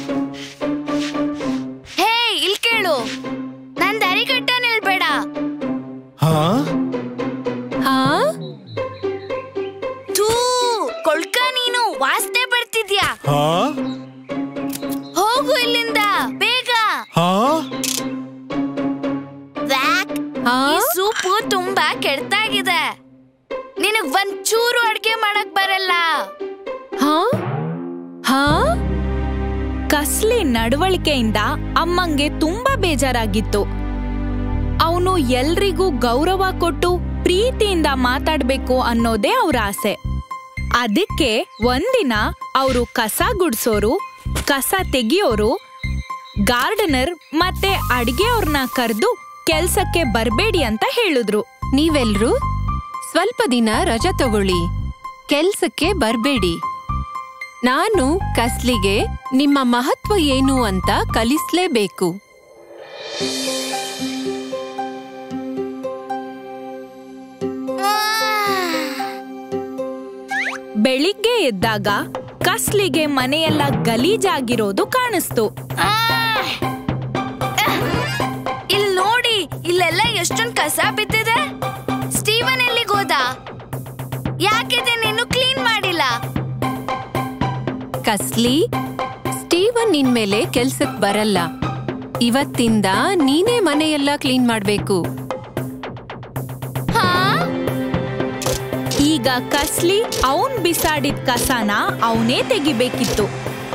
[SPEAKER 1] ಹೇ ಇಲ್ ಕೇಳು ನನ್ ದಾರಿ ಕಟ್ಟ ನಿಲ್ಬೇಡ
[SPEAKER 4] ಹಾ
[SPEAKER 2] ಹಾ
[SPEAKER 1] ಥೂ ಕೊಳ್ಕ ನೀನು ವಾಸನೆ ಬರ್ತಿದ್ಯಾ
[SPEAKER 4] ಹಾ
[SPEAKER 1] ಹೋಗು ಇಲ್ಲಿಂದ ಬೇಗ
[SPEAKER 4] ಹಾ
[SPEAKER 1] ವ್ಯಾಕ್ ಈ ಸೂಪು ತುಂಬಾ ಕೆಡ್ತಾಗಿದೆ ನಿನಗ್ ಒಂದ್ ಚೂರು ಅಡ್ಗೆ ಮಾಡಕ್ ಬರಲ್ಲ
[SPEAKER 2] ಹಾ ಹಾ ಕಸ್ಲಿ ನಡವಳಿಕೆಯಿಂದ ಅಮ್ಮಂಗೆ ತುಂಬಾ ಬೇಜಾರಾಗಿತ್ತು ಅವನು ಎಲ್ರಿಗೂ ಗೌರವ ಕೊಟ್ಟು ಪ್ರೀತಿಯಿಂದ ಮಾತಾಡ್ಬೇಕು ಅನ್ನೋದೇ ಅವ್ರ ಆಸೆ ಅದಕ್ಕೆ ಒಂದಿನ ಅವರು ಕಸ ಗುಡ್ಸೋರು ಕಸ ತೆಗಿಯೋರು ಗಾರ್ಡನರ್ ಮತ್ತೆ ಅಡ್ಗೆಯವ್ರನ್ನ ಕರೆದು ಕೆಲ್ಸಕ್ಕೆ ಬರ್ಬೇಡಿ ಅಂತ ಹೇಳಿದ್ರು
[SPEAKER 10] ನೀವೆಲ್ರೂ ಸ್ವಲ್ಪ ದಿನ ರಜಾ ತಗೊಳ್ಳಿ ಕೆಲ್ಸಕ್ಕೆ ಬರ್ಬೇಡಿ ನಾನು ಕಸ್ಲಿಗೆ ನಿಮ್ಮ ಮಹತ್ವ ಏನು ಅಂತ ಕಲಿಸ್ಲೇಬೇಕು
[SPEAKER 2] ಬೆಳಿಗ್ಗೆ ಎದ್ದಾಗ ಕಸ್ಲಿಗೆ ಮನೆಯೆಲ್ಲ ಗಲೀಜಾಗಿರೋದು ಕಾಣಿಸ್ತು
[SPEAKER 1] ಇಲ್ಲಿ ನೋಡಿ ಇಲ್ಲೆಲ್ಲ ಎಷ್ಟೊಂದ್ ಕಸ ಬಿದ್ದಿದೆ ಸ್ಟೀವನ್ ಎಲ್ಲಿಗೆ ಹೋದ ಯಾಕಿದೆ ನೀನು ಕ್ಲೀನ್ ಮಾಡಿಲ್ಲ
[SPEAKER 10] ಕಸ್ಲಿ ಸ್ಟೀವನ್ ನಿನ್ ಮೇಲೆ ಕೆಲ್ಸಕ್ ಬರಲ್ಲ ಇವತ್ತಿಂದ ನೀನೇ ಮನೆಯೆಲ್ಲ ಕ್ಲೀನ್ ಮಾಡ್ಬೇಕು
[SPEAKER 2] ಈಗ ಕಸ್ಲಿ ಅವನ್ ಬಿಸಾಡಿದ ಕಸನ ಅವನೇ ತೆಗಿಬೇಕಿತ್ತು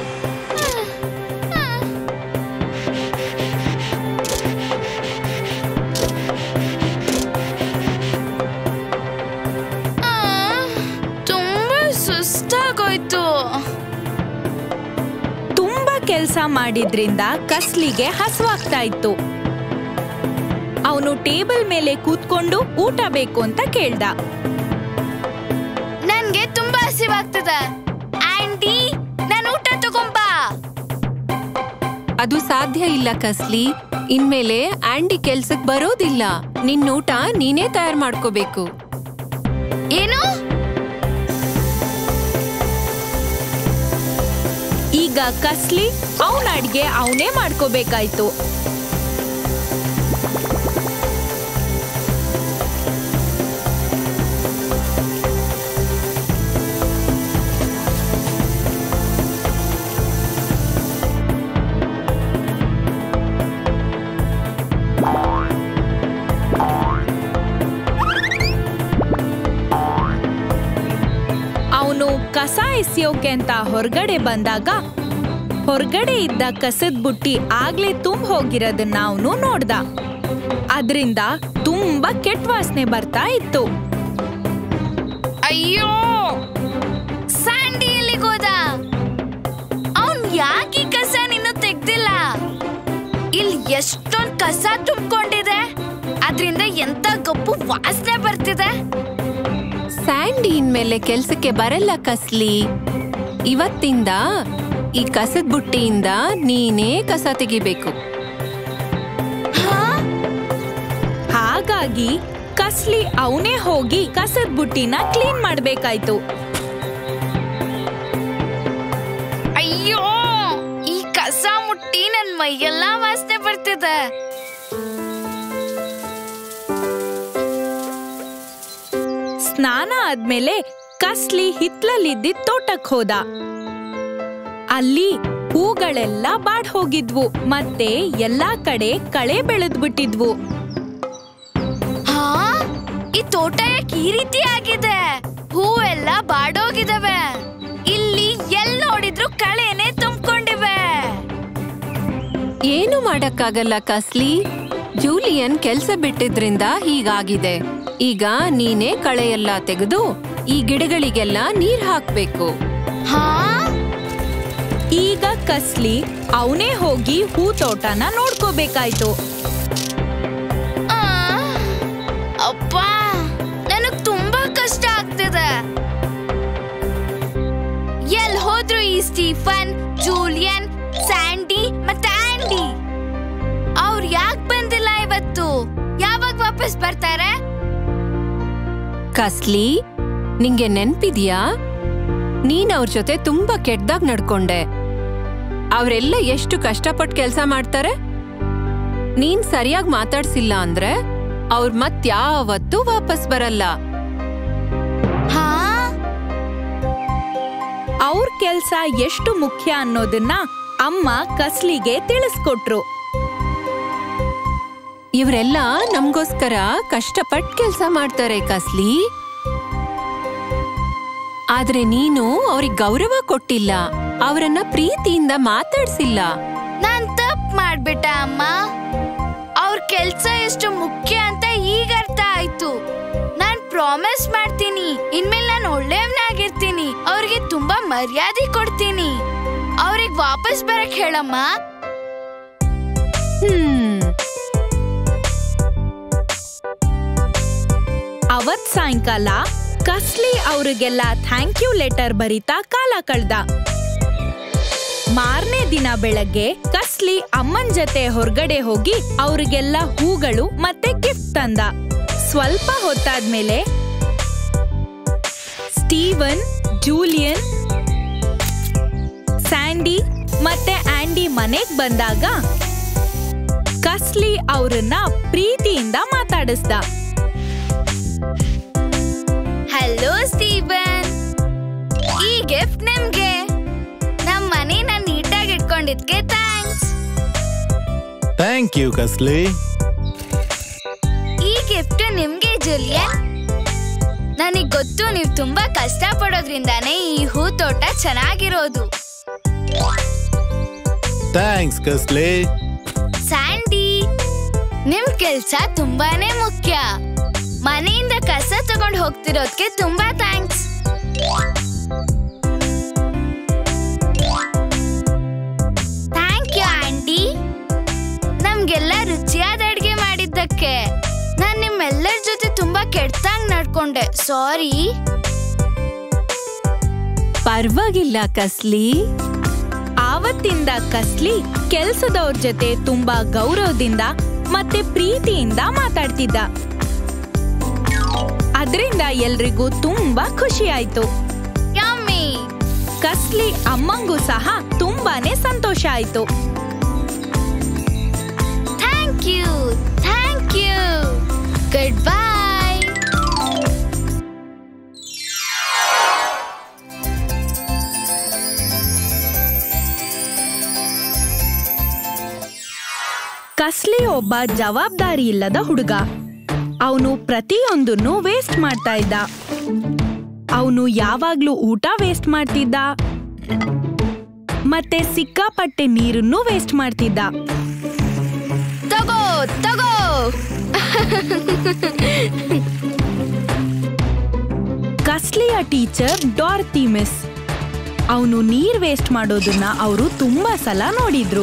[SPEAKER 1] ತುಂಬಾ ಸುಸ್ತಾಗೋಯ್ತು
[SPEAKER 2] ತುಂಬಾ ಕೆಲ್ಸ ಮಾಡಿದ್ರಿಂದ ಕಸ್ಲಿಗೆ ಹಸುವಾಗ್ತಾ ಇತ್ತು ಅವನು ಟೇಬಲ್ ಮೇಲೆ ಕೂತ್ಕೊಂಡು ಊಟ ಬೇಕು ಅಂತ ಕೇಳ್ದ
[SPEAKER 1] ನನ್ಗೆ ತುಂಬಾ ಹಸಿವಾಗ್ತದೆ ಆಂಟಿ ನಾನು ಊಟ ತಗೊಂಬಾ
[SPEAKER 10] ಅದು ಸಾಧ್ಯ ಇಲ್ಲ ಕಸ್ಲಿ ಇನ್ಮೇಲೆ ಆಂಡಿ ಕೆಲ್ಸಕ್ ಬರೋದಿಲ್ಲ ನಿನ್ ಊಟ ನೀನೇ ತಯಾರು ಮಾಡ್ಕೋಬೇಕು
[SPEAKER 1] ಏನು
[SPEAKER 2] ಈಗ ಕಸ್ಲಿ ಅವನ ಅಡ್ಗೆ ಅವನೇ ಮಾಡ್ಕೋಬೇಕಾಯ್ತು ಅವನು ಕಸ ಎಸೆಯೋಕೆ ಅಂತ ಹೊರಗಡೆ ಬಂದಾಗ ಹೊರಗಡೆ ಇದ್ದ ಕಸದ ಬುಟ್ಟಿ ಆಗ್ಲೇ ತುಂಬ ಹೋಗಿರೋದನ್ನ ಅವನು ನೋಡ್ದ ಅದ್ರಿಂದ ತುಂಬಾ ಕೆಟ್ಟ ವಾಸನೆ ಬರ್ತಾ ಇತ್ತು
[SPEAKER 1] ಅಯ್ಯೋ ಸ್ಯಾಂಡಿ ಎಲ್ಲಿಗೆ ಹೋದ ಅವನ್ ಯಾಕೆ ಈ ಕಸ ನೀನು ತೆಗ್ದಿಲ್ಲ ಇಲ್ಲಿ ಎಷ್ಟೊಂದ್ ಕಸ ತುಂಬಿಕೊಂಡಿದೆ ಅದ್ರಿಂದ ಎಂತ ಗಪ್ಪು ವಾಸನೆ ಬರ್ತಿದೆ
[SPEAKER 10] ಸ್ಯಾಂಡಿ ಇನ್ಮೇಲೆ ಕೆಲ್ಸಕ್ಕೆ ಬರಲ್ಲ ಕಸ್ಲಿ ಇವತ್ತಿಂದ ಈ ಕಸದ ಬುಟ್ಟಿಯಿಂದ ನೀನೇ ಕಸ ತೆಗಿಬೇಕು
[SPEAKER 2] ಹಾಗಾಗಿ ಕಸ್ಲಿ ಅವನೇ ಹೋಗಿ ಕಸದ ಬುಟ್ಟಿನ ಕ್ಲೀನ್ ಮಾಡ್ಬೇಕಾಯ್ತು
[SPEAKER 1] ಅಯ್ಯೋ ಈ ಕಸ ಮುಟ್ಟಿ ನನ್ ಮೈಯೆಲ್ಲ ವಾಸನೆ ಬರ್ತಿದೆ
[SPEAKER 2] ಸ್ನಾನ ಆದ್ಮೇಲೆ ಕಸ್ಲಿ ಹಿತ್ಲಲ್ಲಿದ್ದಿದ್ ತೋಟಕ್ ಹೋದ ಅಲ್ಲಿ ಹೂಗಳೆಲ್ಲ ಬಾಡ್ ಹೋಗಿದ್ವು ಮತ್ತೆ ಎಲ್ಲಾ ಕಡೆ ಕಳೆ ಬೆಳೆದ್ಬಿಟ್ಟಿದ್ವು
[SPEAKER 1] ಹಾ ಈ ತೋಟ ಯಾಕೆ ಈ ರೀತಿ ಆಗಿದೆ ಹೂವೆಲ್ಲ ಬಾಡೋಗಿದವೆ ಇಲ್ಲಿ ಎಲ್ ನೋಡಿದ್ರು ಕಳೆನೆ ತುಂಬಿಕೊಂಡಿವೆ
[SPEAKER 10] ಏನು ಮಾಡಕ್ಕಾಗಲ್ಲ ಕಸ್ಲಿ ಜೂಲಿಯನ್ ಕೆಲ್ಸ ಬಿಟ್ಟಿದ್ರಿಂದ ಹೀಗಾಗಿದೆ ಈಗ ನೀನೇ ಕಳೆಯೆಲ್ಲ ತೆಗೆದು ಈ ಗಿಡಗಳಿಗೆಲ್ಲ ನೀರ್ ಹಾಕ್ಬೇಕು
[SPEAKER 1] ಹಾ
[SPEAKER 2] ಈಗ ಕಸ್ಲಿ ಅವನೇ ಹೋಗಿ ಹೂ ತೋಟನ ನೋಡ್ಕೋಬೇಕಾಯ್ತು
[SPEAKER 1] ಆ, ಅಪ್ಪ ನನಗ್ ತುಂಬಾ ಕಷ್ಟ ಆಗ್ತಿದೆ ಎಲ್ ಹೋದ್ರು ಈ ಸ್ಟೀಫನ್ ಜೂಲಿಯನ್ ಸ್ಯಾಂಡಿ ಮತ್ತೆ ಆಂಡಿ ಅವ್ರು ಯಾಕೆ ಬಂದಿಲ್ಲ ಇವತ್ತು ಯಾವಾಗ ವಾಪಸ್ ಬರ್ತಾರೆ
[SPEAKER 10] ಕಸ್ಲಿ ನಿಂಗೆ ನೆನ್ಪಿದ್ಯಾ ನೀನ್ ಅವ್ರ ಜೊತೆ ತುಂಬಾ ಕೆಟ್ದಾಗ ನಡ್ಕೊಂಡೆ ಅವರೆಲ್ಲ ಎಷ್ಟು ಕಷ್ಟಪಟ್ಟು ಕೆಲ್ಸ ಮಾಡ್ತಾರೆ ನೀನ್ ಸರಿಯಾಗಿ ಮಾತಾಡ್ಸಿಲ್ಲ ಅಂದ್ರೆ ಅವ್ರ್ ಮತ್ಯಾವತ್ತೂ ವಾಪಸ್ ಬರಲ್ಲ
[SPEAKER 1] ಹಾ
[SPEAKER 2] ಅವ್ರ ಕೆಲ್ಸ ಎಷ್ಟು ಮುಖ್ಯ ಅನ್ನೋದನ್ನ ಅಮ್ಮ ಕಸ್ಲಿಗೆ ತಿಳಿಸ್ಕೊಟ್ರು
[SPEAKER 10] ಇವರೆಲ್ಲ ನಮ್ಗೋಸ್ಕರ ಕಷ್ಟಪಟ್ಟು ಕೆಲ್ಸ ಮಾಡ್ತಾರೆ ಕಸ್ಲಿ ಆದ್ರೆ ನೀನು ಅವ್ರಿಗೆ ಗೌರವ ಕೊಟ್ಟಿಲ್ಲ ಅವರನ್ನ ಪ್ರೀತಿಯಿಂದ ಮಾತಾಡ್ಸಿಲ್ಲ
[SPEAKER 1] ನಾನ್ ತಪ್ಪು ಮಾಡ್ಬಿಟ್ಟ ಅಮ್ಮ ಅವ್ರ ಕೆಲ್ಸ ಎಷ್ಟು ಮುಖ್ಯ ಅಂತ ಈಗ ಅರ್ಥ ಆಯ್ತು ನಾನ್ ಪ್ರಾಮಿಸ್ ಮಾಡ್ತೀನಿ ಇನ್ಮೇಲೆ ನಾನು ಒಳ್ಳೆಯವನಾಗಿರ್ತೀನಿ ಅವ್ರಿಗೆ ತುಂಬಾ ಮರ್ಯಾದೆ ಕೊಡ್ತೀನಿ ಅವ್ರಿಗೆ ವಾಪಸ್ ಬರಕ್ ಹೇಳಮ್ಮ
[SPEAKER 10] ಹ್ಮ್
[SPEAKER 2] ಅವತ್ ಸಾಯಂಕಾಲ ಕಸ್ಲಿ ಅವ್ರಿಗೆಲ್ಲ ಥ್ಯಾಂಕ್ ಯು ಲೆಟರ್ ಬರಿತಾ ಕಾಲ ಕಳ್ದ ಮಾರನೇ ದಿನ ಬೆಳಗ್ಗೆ ಕಸ್ಲಿ ಅಮ್ಮನ್ ಜೊತೆ ಹೊರಗಡೆ ಹೋಗಿ ಅವ್ರಿಗೆಲ್ಲ ಹೂಗಳು ಮತ್ತೆ ಗಿಫ್ಟ್ ತಂದ ಸ್ವಲ್ಪ ಹೊತ್ತಾದ್ಮೇಲೆ ಸ್ಟೀವನ್ ಜೂಲಿಯನ್ ಸ್ಯಾಂಡಿ ಮತ್ತೆ ಆಂಡಿ ಮನೆಗ್ ಬಂದಾಗ ಕಸ್ಲಿ ಅವ್ರನ್ನ ಪ್ರೀತಿಯಿಂದ ಮಾತಾಡಿಸ್ದ
[SPEAKER 1] ಹಲೋ ಸ್ಟೀವನ್ ಈ ಗಿಫ್ಟ್ ನಿಮ್ಗೆ ನಮ್ ಮನೇನ ನೀಟಾಗಿ ಇಟ್ಕೊಂಡಿದ್ಕೆ ಥ್ಯಾಂಕ್ಸ್
[SPEAKER 4] ಥ್ಯಾಂಕ್ ಯು ಕಸ್ಲಿ
[SPEAKER 1] ಈ ಗಿಫ್ಟ್ ನಿಮ್ಗೆ ಜೂಲಿಯನ್ ನನಗ್ ಗೊತ್ತು ನೀವು ತುಂಬಾ ಕಷ್ಟ ಪಡೋದ್ರಿಂದಾನೇ ಈ ಹೂ ತೋಟ ಚೆನ್ನಾಗಿರೋದು
[SPEAKER 4] ಥ್ಯಾಂಕ್ಸ್ ಕಸ್ಲಿ
[SPEAKER 1] ಸ್ಯಾಂಡಿ ನಿಮ್ ಕೆಲ್ಸ ತುಂಬಾನೇ ಮುಖ್ಯ ಮನೆಯಿಂದ ಕಸ ತಗೊಂಡ್ ಹೋಗ್ತಿರೋದ್ಕೆ ತುಂಬಾ ಥ್ಯಾಂಕ್ಸ್ ಥ್ಯಾಂಕ್ ಯು ಆಂಟಿ ನಮ್ಗೆಲ್ಲ ರುಚಿಯಾದ ಅಡ್ಗೆ ಮಾಡಿದ್ದಕ್ಕೆ ನಾನ್ ನಿಮ್ಮೆಲ್ಲರ ಜೊತೆ ತುಂಬಾ ಕೆಟ್ಟಂಗ್ ನಡ್ಕೊಂಡೆ ಸಾರಿ
[SPEAKER 10] ಪರವಾಗಿಲ್ಲ ಕಸ್ಲಿ
[SPEAKER 2] ಆವತ್ತಿಂದ ಕಸ್ಲಿ ಕೆಲ್ಸದವ್ರ ಜೊತೆ ತುಂಬಾ ಗೌರವದಿಂದ ಮತ್ತೆ ಪ್ರೀತಿಯಿಂದ ಮಾತಾಡ್ತಿದ್ದ ಅದರಿಂದ ಎಲ್ರಿಗೂ ತುಂಬಾ ಖುಷಿ ಆಯ್ತು
[SPEAKER 1] ಯಮ್ಮಿ
[SPEAKER 2] ಕಸ್ಲಿ ಅಮ್ಮಂಗೂ ಸಹ ತುಂಬಾನೇ ಸಂತೋಷ ಆಯ್ತು
[SPEAKER 1] thank you thank you good bye
[SPEAKER 2] ಕಸ್ಲಿ ಒಬ್ಬ ಜವಾಬ್ದಾರಿ ಇಲ್ಲದ ಹುಡುಗ ಅವನು ಪ್ರತಿಯೊಂದನ್ನು ವೇಸ್ಟ್ ಮಾಡ್ತಾ ಇದ್ದ ಅವನು ಯಾವಾಗ್ಲೂ ಊಟ ವೇಸ್ಟ್ ಮಾಡ್ತಿದ್ದ ಮತ್ತೆ ಸಿಕ್ಕಾಪಟ್ಟೆ ನೀರನ್ನು ವೇಸ್ಟ್ ಮಾಡ್ತಿದ್ದ
[SPEAKER 1] ತಗೋ ತಗೋ
[SPEAKER 2] ಕಸ್ಲಿಯ ಟೀಚರ್ ಡಾರ್ತಿ ಮಿಸ್ ಅವನು ನೀರ್ ವೇಸ್ಟ್ ಮಾಡೋದನ್ನ ಅವರು ತುಂಬಾ ಸಲ ನೋಡಿದ್ರು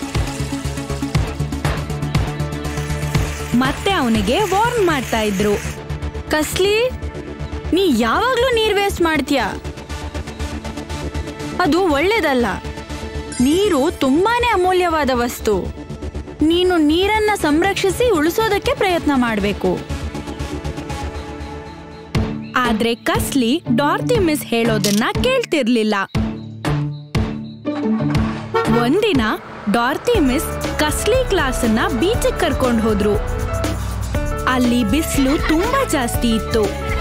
[SPEAKER 2] ಮತ್ತೆ ಅವನಿಗೆ ವಾರ್ನ್ ಮಾಡ್ತಾ ಇದ್ರು
[SPEAKER 11] ಕಸ್ಲಿ ನೀ ಯಾವಾಗ್ಲೂ ನೀರ್ ವೇಸ್ಟ್ ಮಾಡ್ತೀಯ ಅದು ಒಳ್ಳೇದಲ್ಲ ನೀರು ತುಂಬಾನೇ ಅಮೂಲ್ಯವಾದ ವಸ್ತು ನೀನು ನೀರನ್ನ ಸಂರಕ್ಷಿಸಿ ಉಳಿಸೋದಕ್ಕೆ ಪ್ರಯತ್ನ ಮಾಡಬೇಕು
[SPEAKER 2] ಆದ್ರೆ ಕಸ್ಲಿ ಡಾರ್ತಿ ಮಿಸ್ ಹೇಳೋದನ್ನ ಕೇಳ್ತಿರ್ಲಿಲ್ಲ ಒಂದಿನ ಡಾರ್ತಿ ಮಿಸ್ ಕಸ್ಲಿ ಕ್ಲಾಸನ್ನ ಬೀಚಿಗೆ ಕರ್ಕೊಂಡು ಹೋದ್ರು ಅಲ್ಲಿ ಬಿಸಿಲು ತುಂಬಾ ಜಾಸ್ತಿ ಇತ್ತು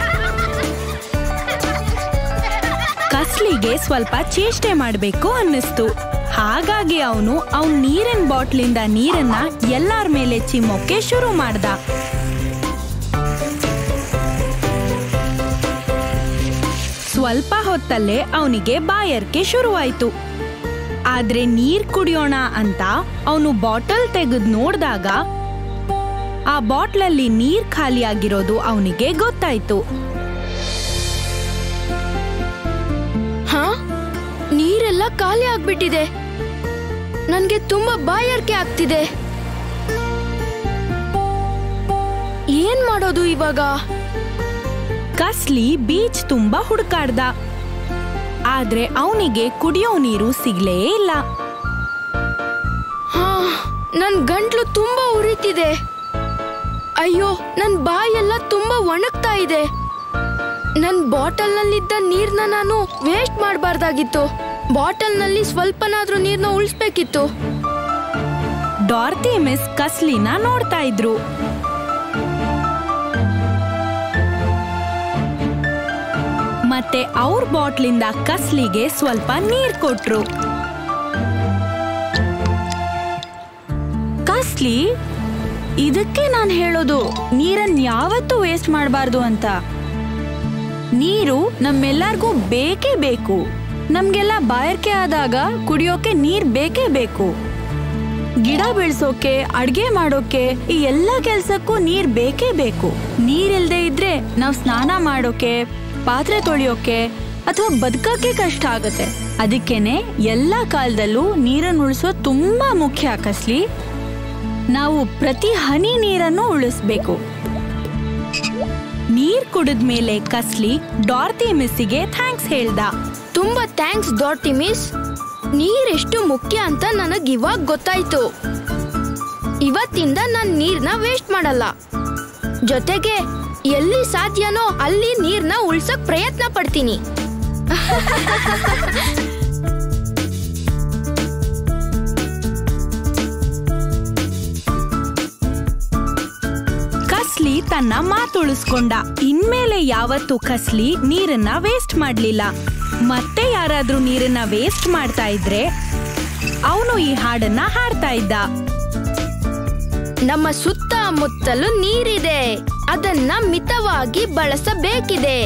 [SPEAKER 2] ಕಸ್ಲಿಗೆ ಸ್ವಲ್ಪ ಚೇಷ್ಟೆ ಮಾಡ್ಬೇಕು ಅನ್ನಿಸ್ತು ಹಾಗಾಗಿ ಅವನು ಅವನ್ ನೀರಿನ ಬಾಟ್ಲಿಂದ ನೀರನ್ನ ಎಲ್ಲಾರ ಮೇಲೆ ಚಿಮ್ಮೋಕೆ ಶುರು ಮಾಡ್ದ ಸ್ವಲ್ಪ ಹೊತ್ತಲ್ಲೇ ಅವನಿಗೆ ಬಾಯರ್ಕೆ ಶುರುವಾಯ್ತು ಆದ್ರೆ ನೀರ್ ಕುಡಿಯೋಣ ಅಂತ ಅವನು ಬಾಟಲ್ ತೆಗೆದು ನೋಡ್ದಾಗ ಆ ಬಾಟ್ಲಲ್ಲಿ ನೀರ್ ಖಾಲಿಯಾಗಿರೋದು ಅವನಿಗೆ ಗೊತ್ತಾಯ್ತು
[SPEAKER 6] ಹಾ ನೀರೆಲ್ಲ ಖಾಲಿ ಆಗ್ಬಿಟ್ಟಿದೆ ನನ್ಗೆ ತುಂಬಾ ಬಾಯಾರಿಕೆ ಆಗ್ತಿದೆ ಏನ್ ಮಾಡೋದು ಇವಾಗ
[SPEAKER 2] ಕಸ್ಲಿ ಬೀಚ್ ತುಂಬಾ ಹುಡುಕಾಡ್ದ ಆದ್ರೆ ಅವನಿಗೆ ಕುಡಿಯೋ ನೀರು ಸಿಗ್ಲೇ ಇಲ್ಲ
[SPEAKER 6] ಹಾ ನನ್ ಗಂಟ್ಲು ತುಂಬಾ ಉರಿತಿದೆ ಅಯ್ಯೋ ನನ್ ಬಾಯೆಲ್ಲ ತುಂಬಾ ಒಣಗ್ತಾ ಇದೆ ನನ್ ಬಾಟಲ್ನಲ್ಲಿದ್ದ ನೀರ್ನ ನಾನು ವೇಸ್ಟ್ ಮಾಡಬಾರ್ದಾಗಿತ್ತು ಬಾಟಲ್ನಲ್ಲಿ ಸ್ವಲ್ಪನಾದ್ರೂ ನೀರ್ನ ಉಳಿಸ್ಬೇಕಿತ್ತು
[SPEAKER 2] ಡಾರ್ತಿ ಮಿಸ್ ಕಸ್ಲಿನ ನೋಡ್ತಾ ಇದ್ರು ಮತ್ತೆ ಅವ್ರ ಬಾಟ್ಲಿಂದ ಕಸ್ಲಿಗೆ ಸ್ವಲ್ಪ ನೀರ್ ಕೊಟ್ರು
[SPEAKER 11] ಕಸ್ಲಿ ಇದಕ್ಕೆ ನಾನು ಹೇಳೋದು ನೀರನ್ನ ಯಾವತ್ತೂ ವೇಸ್ಟ್ ಮಾಡಬಾರ್ದು ಅಂತ ನೀರು ನಮ್ಮೆಲ್ಲರಿಗೂ ಬೇಕೇ ಬೇಕು ನಮ್ಗೆಲ್ಲ ಬಾಯಾರಿಕೆ ಆದಾಗ ಕುಡಿಯೋಕೆ ನೀರ್ ಬೇಕೇ ಬೇಕು ಗಿಡ ಬೆಳೆಸೋಕೆ ಅಡ್ಗೆ ಮಾಡೋಕೆ ಈ ಎಲ್ಲ ಕೆಲ್ಸಕ್ಕೂ ನೀರ್ ಬೇಕೇ ಬೇಕು ನೀರಿಲ್ದೇ ಇದ್ರೆ ನಾವ್ ಸ್ನಾನ ಮಾಡೋಕೆ ಪಾತ್ರೆ ತೊಳೆಯೋಕೆ ಅಥವಾ ಬದುಕಕ್ಕೆ ಕಷ್ಟ ಆಗುತ್ತೆ ಅದಕ್ಕೇನೆ ಎಲ್ಲಾ ಕಾಲದಲ್ಲೂ ನೀರನ್ನು ಉಳಿಸೋದು ತುಂಬಾ ಮುಖ್ಯ ಕಸ್ಲಿ ನಾವು ಪ್ರತಿ ಹನಿ ನೀರನ್ನು ಉಳಿಸ್ಬೇಕು
[SPEAKER 2] ನೀರ್ ಕುಡಿದ್ಮೇಲೆ ಕಸ್ಲಿ ಡಾರ್ತಿ ಮಿಸ್ಸಿಗೆ ಥ್ಯಾಂಕ್ಸ್ ಹೇಳ್ದ
[SPEAKER 6] ತುಂಬಾ ಥ್ಯಾಂಕ್ಸ್ ಡಾಟಿ ಮಿಸ್
[SPEAKER 1] ನೀರೆಷ್ಟು ಮುಖ್ಯ ಅಂತ ನನಗ್ ಇವಾಗ ಗೊತ್ತಾಯ್ತು ಇವತ್ತಿಂದ ನಾನ್ ನೀರ್ನ ವೇಸ್ಟ್ ಮಾಡಲ್ಲ ಜೊತೆಗೆ ಎಲ್ಲಿ ಸಾಧ್ಯನೋ ಅಲ್ಲಿ ನೀರ್ನ ಉಳ್ಸಕ್ ಪ್ರಯತ್ನ ಪಡ್ತೀನಿ
[SPEAKER 2] ಕಸ್ಲಿ ತನ್ನ ಮಾತುಳಿಸ್ಕೊಂಡ ಇನ್ಮೇಲೆ ಯಾವತ್ತೂ ಕಸ್ಲಿ ನೀರನ್ನ ವೇಸ್ಟ್ ಮಾಡ್ಲಿಲ್ಲ ಮತ್ತೆ ಯಾರಾದ್ರೂ ನೀರನ್ನ ವೇಸ್ಟ್ ಮಾಡ್ತಾ ಇದ್ರೆ ಅವನು ಈ ಹಾಡನ್ನ ಹಾಡ್ತಾ ಇದ್ದ
[SPEAKER 1] ನಮ್ಮ ಸುತ್ತಮುತ್ತಲು ನೀರಿದೆ ಅದನ್ನ ಮಿತವಾಗಿ ಬಳಸಬೇಕಿದೆ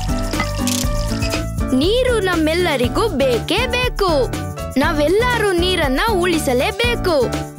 [SPEAKER 1] ನೀರು ನಮ್ಮೆಲ್ಲರಿಗೂ ಬೇಕೇ ಬೇಕು ನಾವೆಲ್ಲರೂ ನೀರನ್ನ ಉಳಿಸಲೇಬೇಕು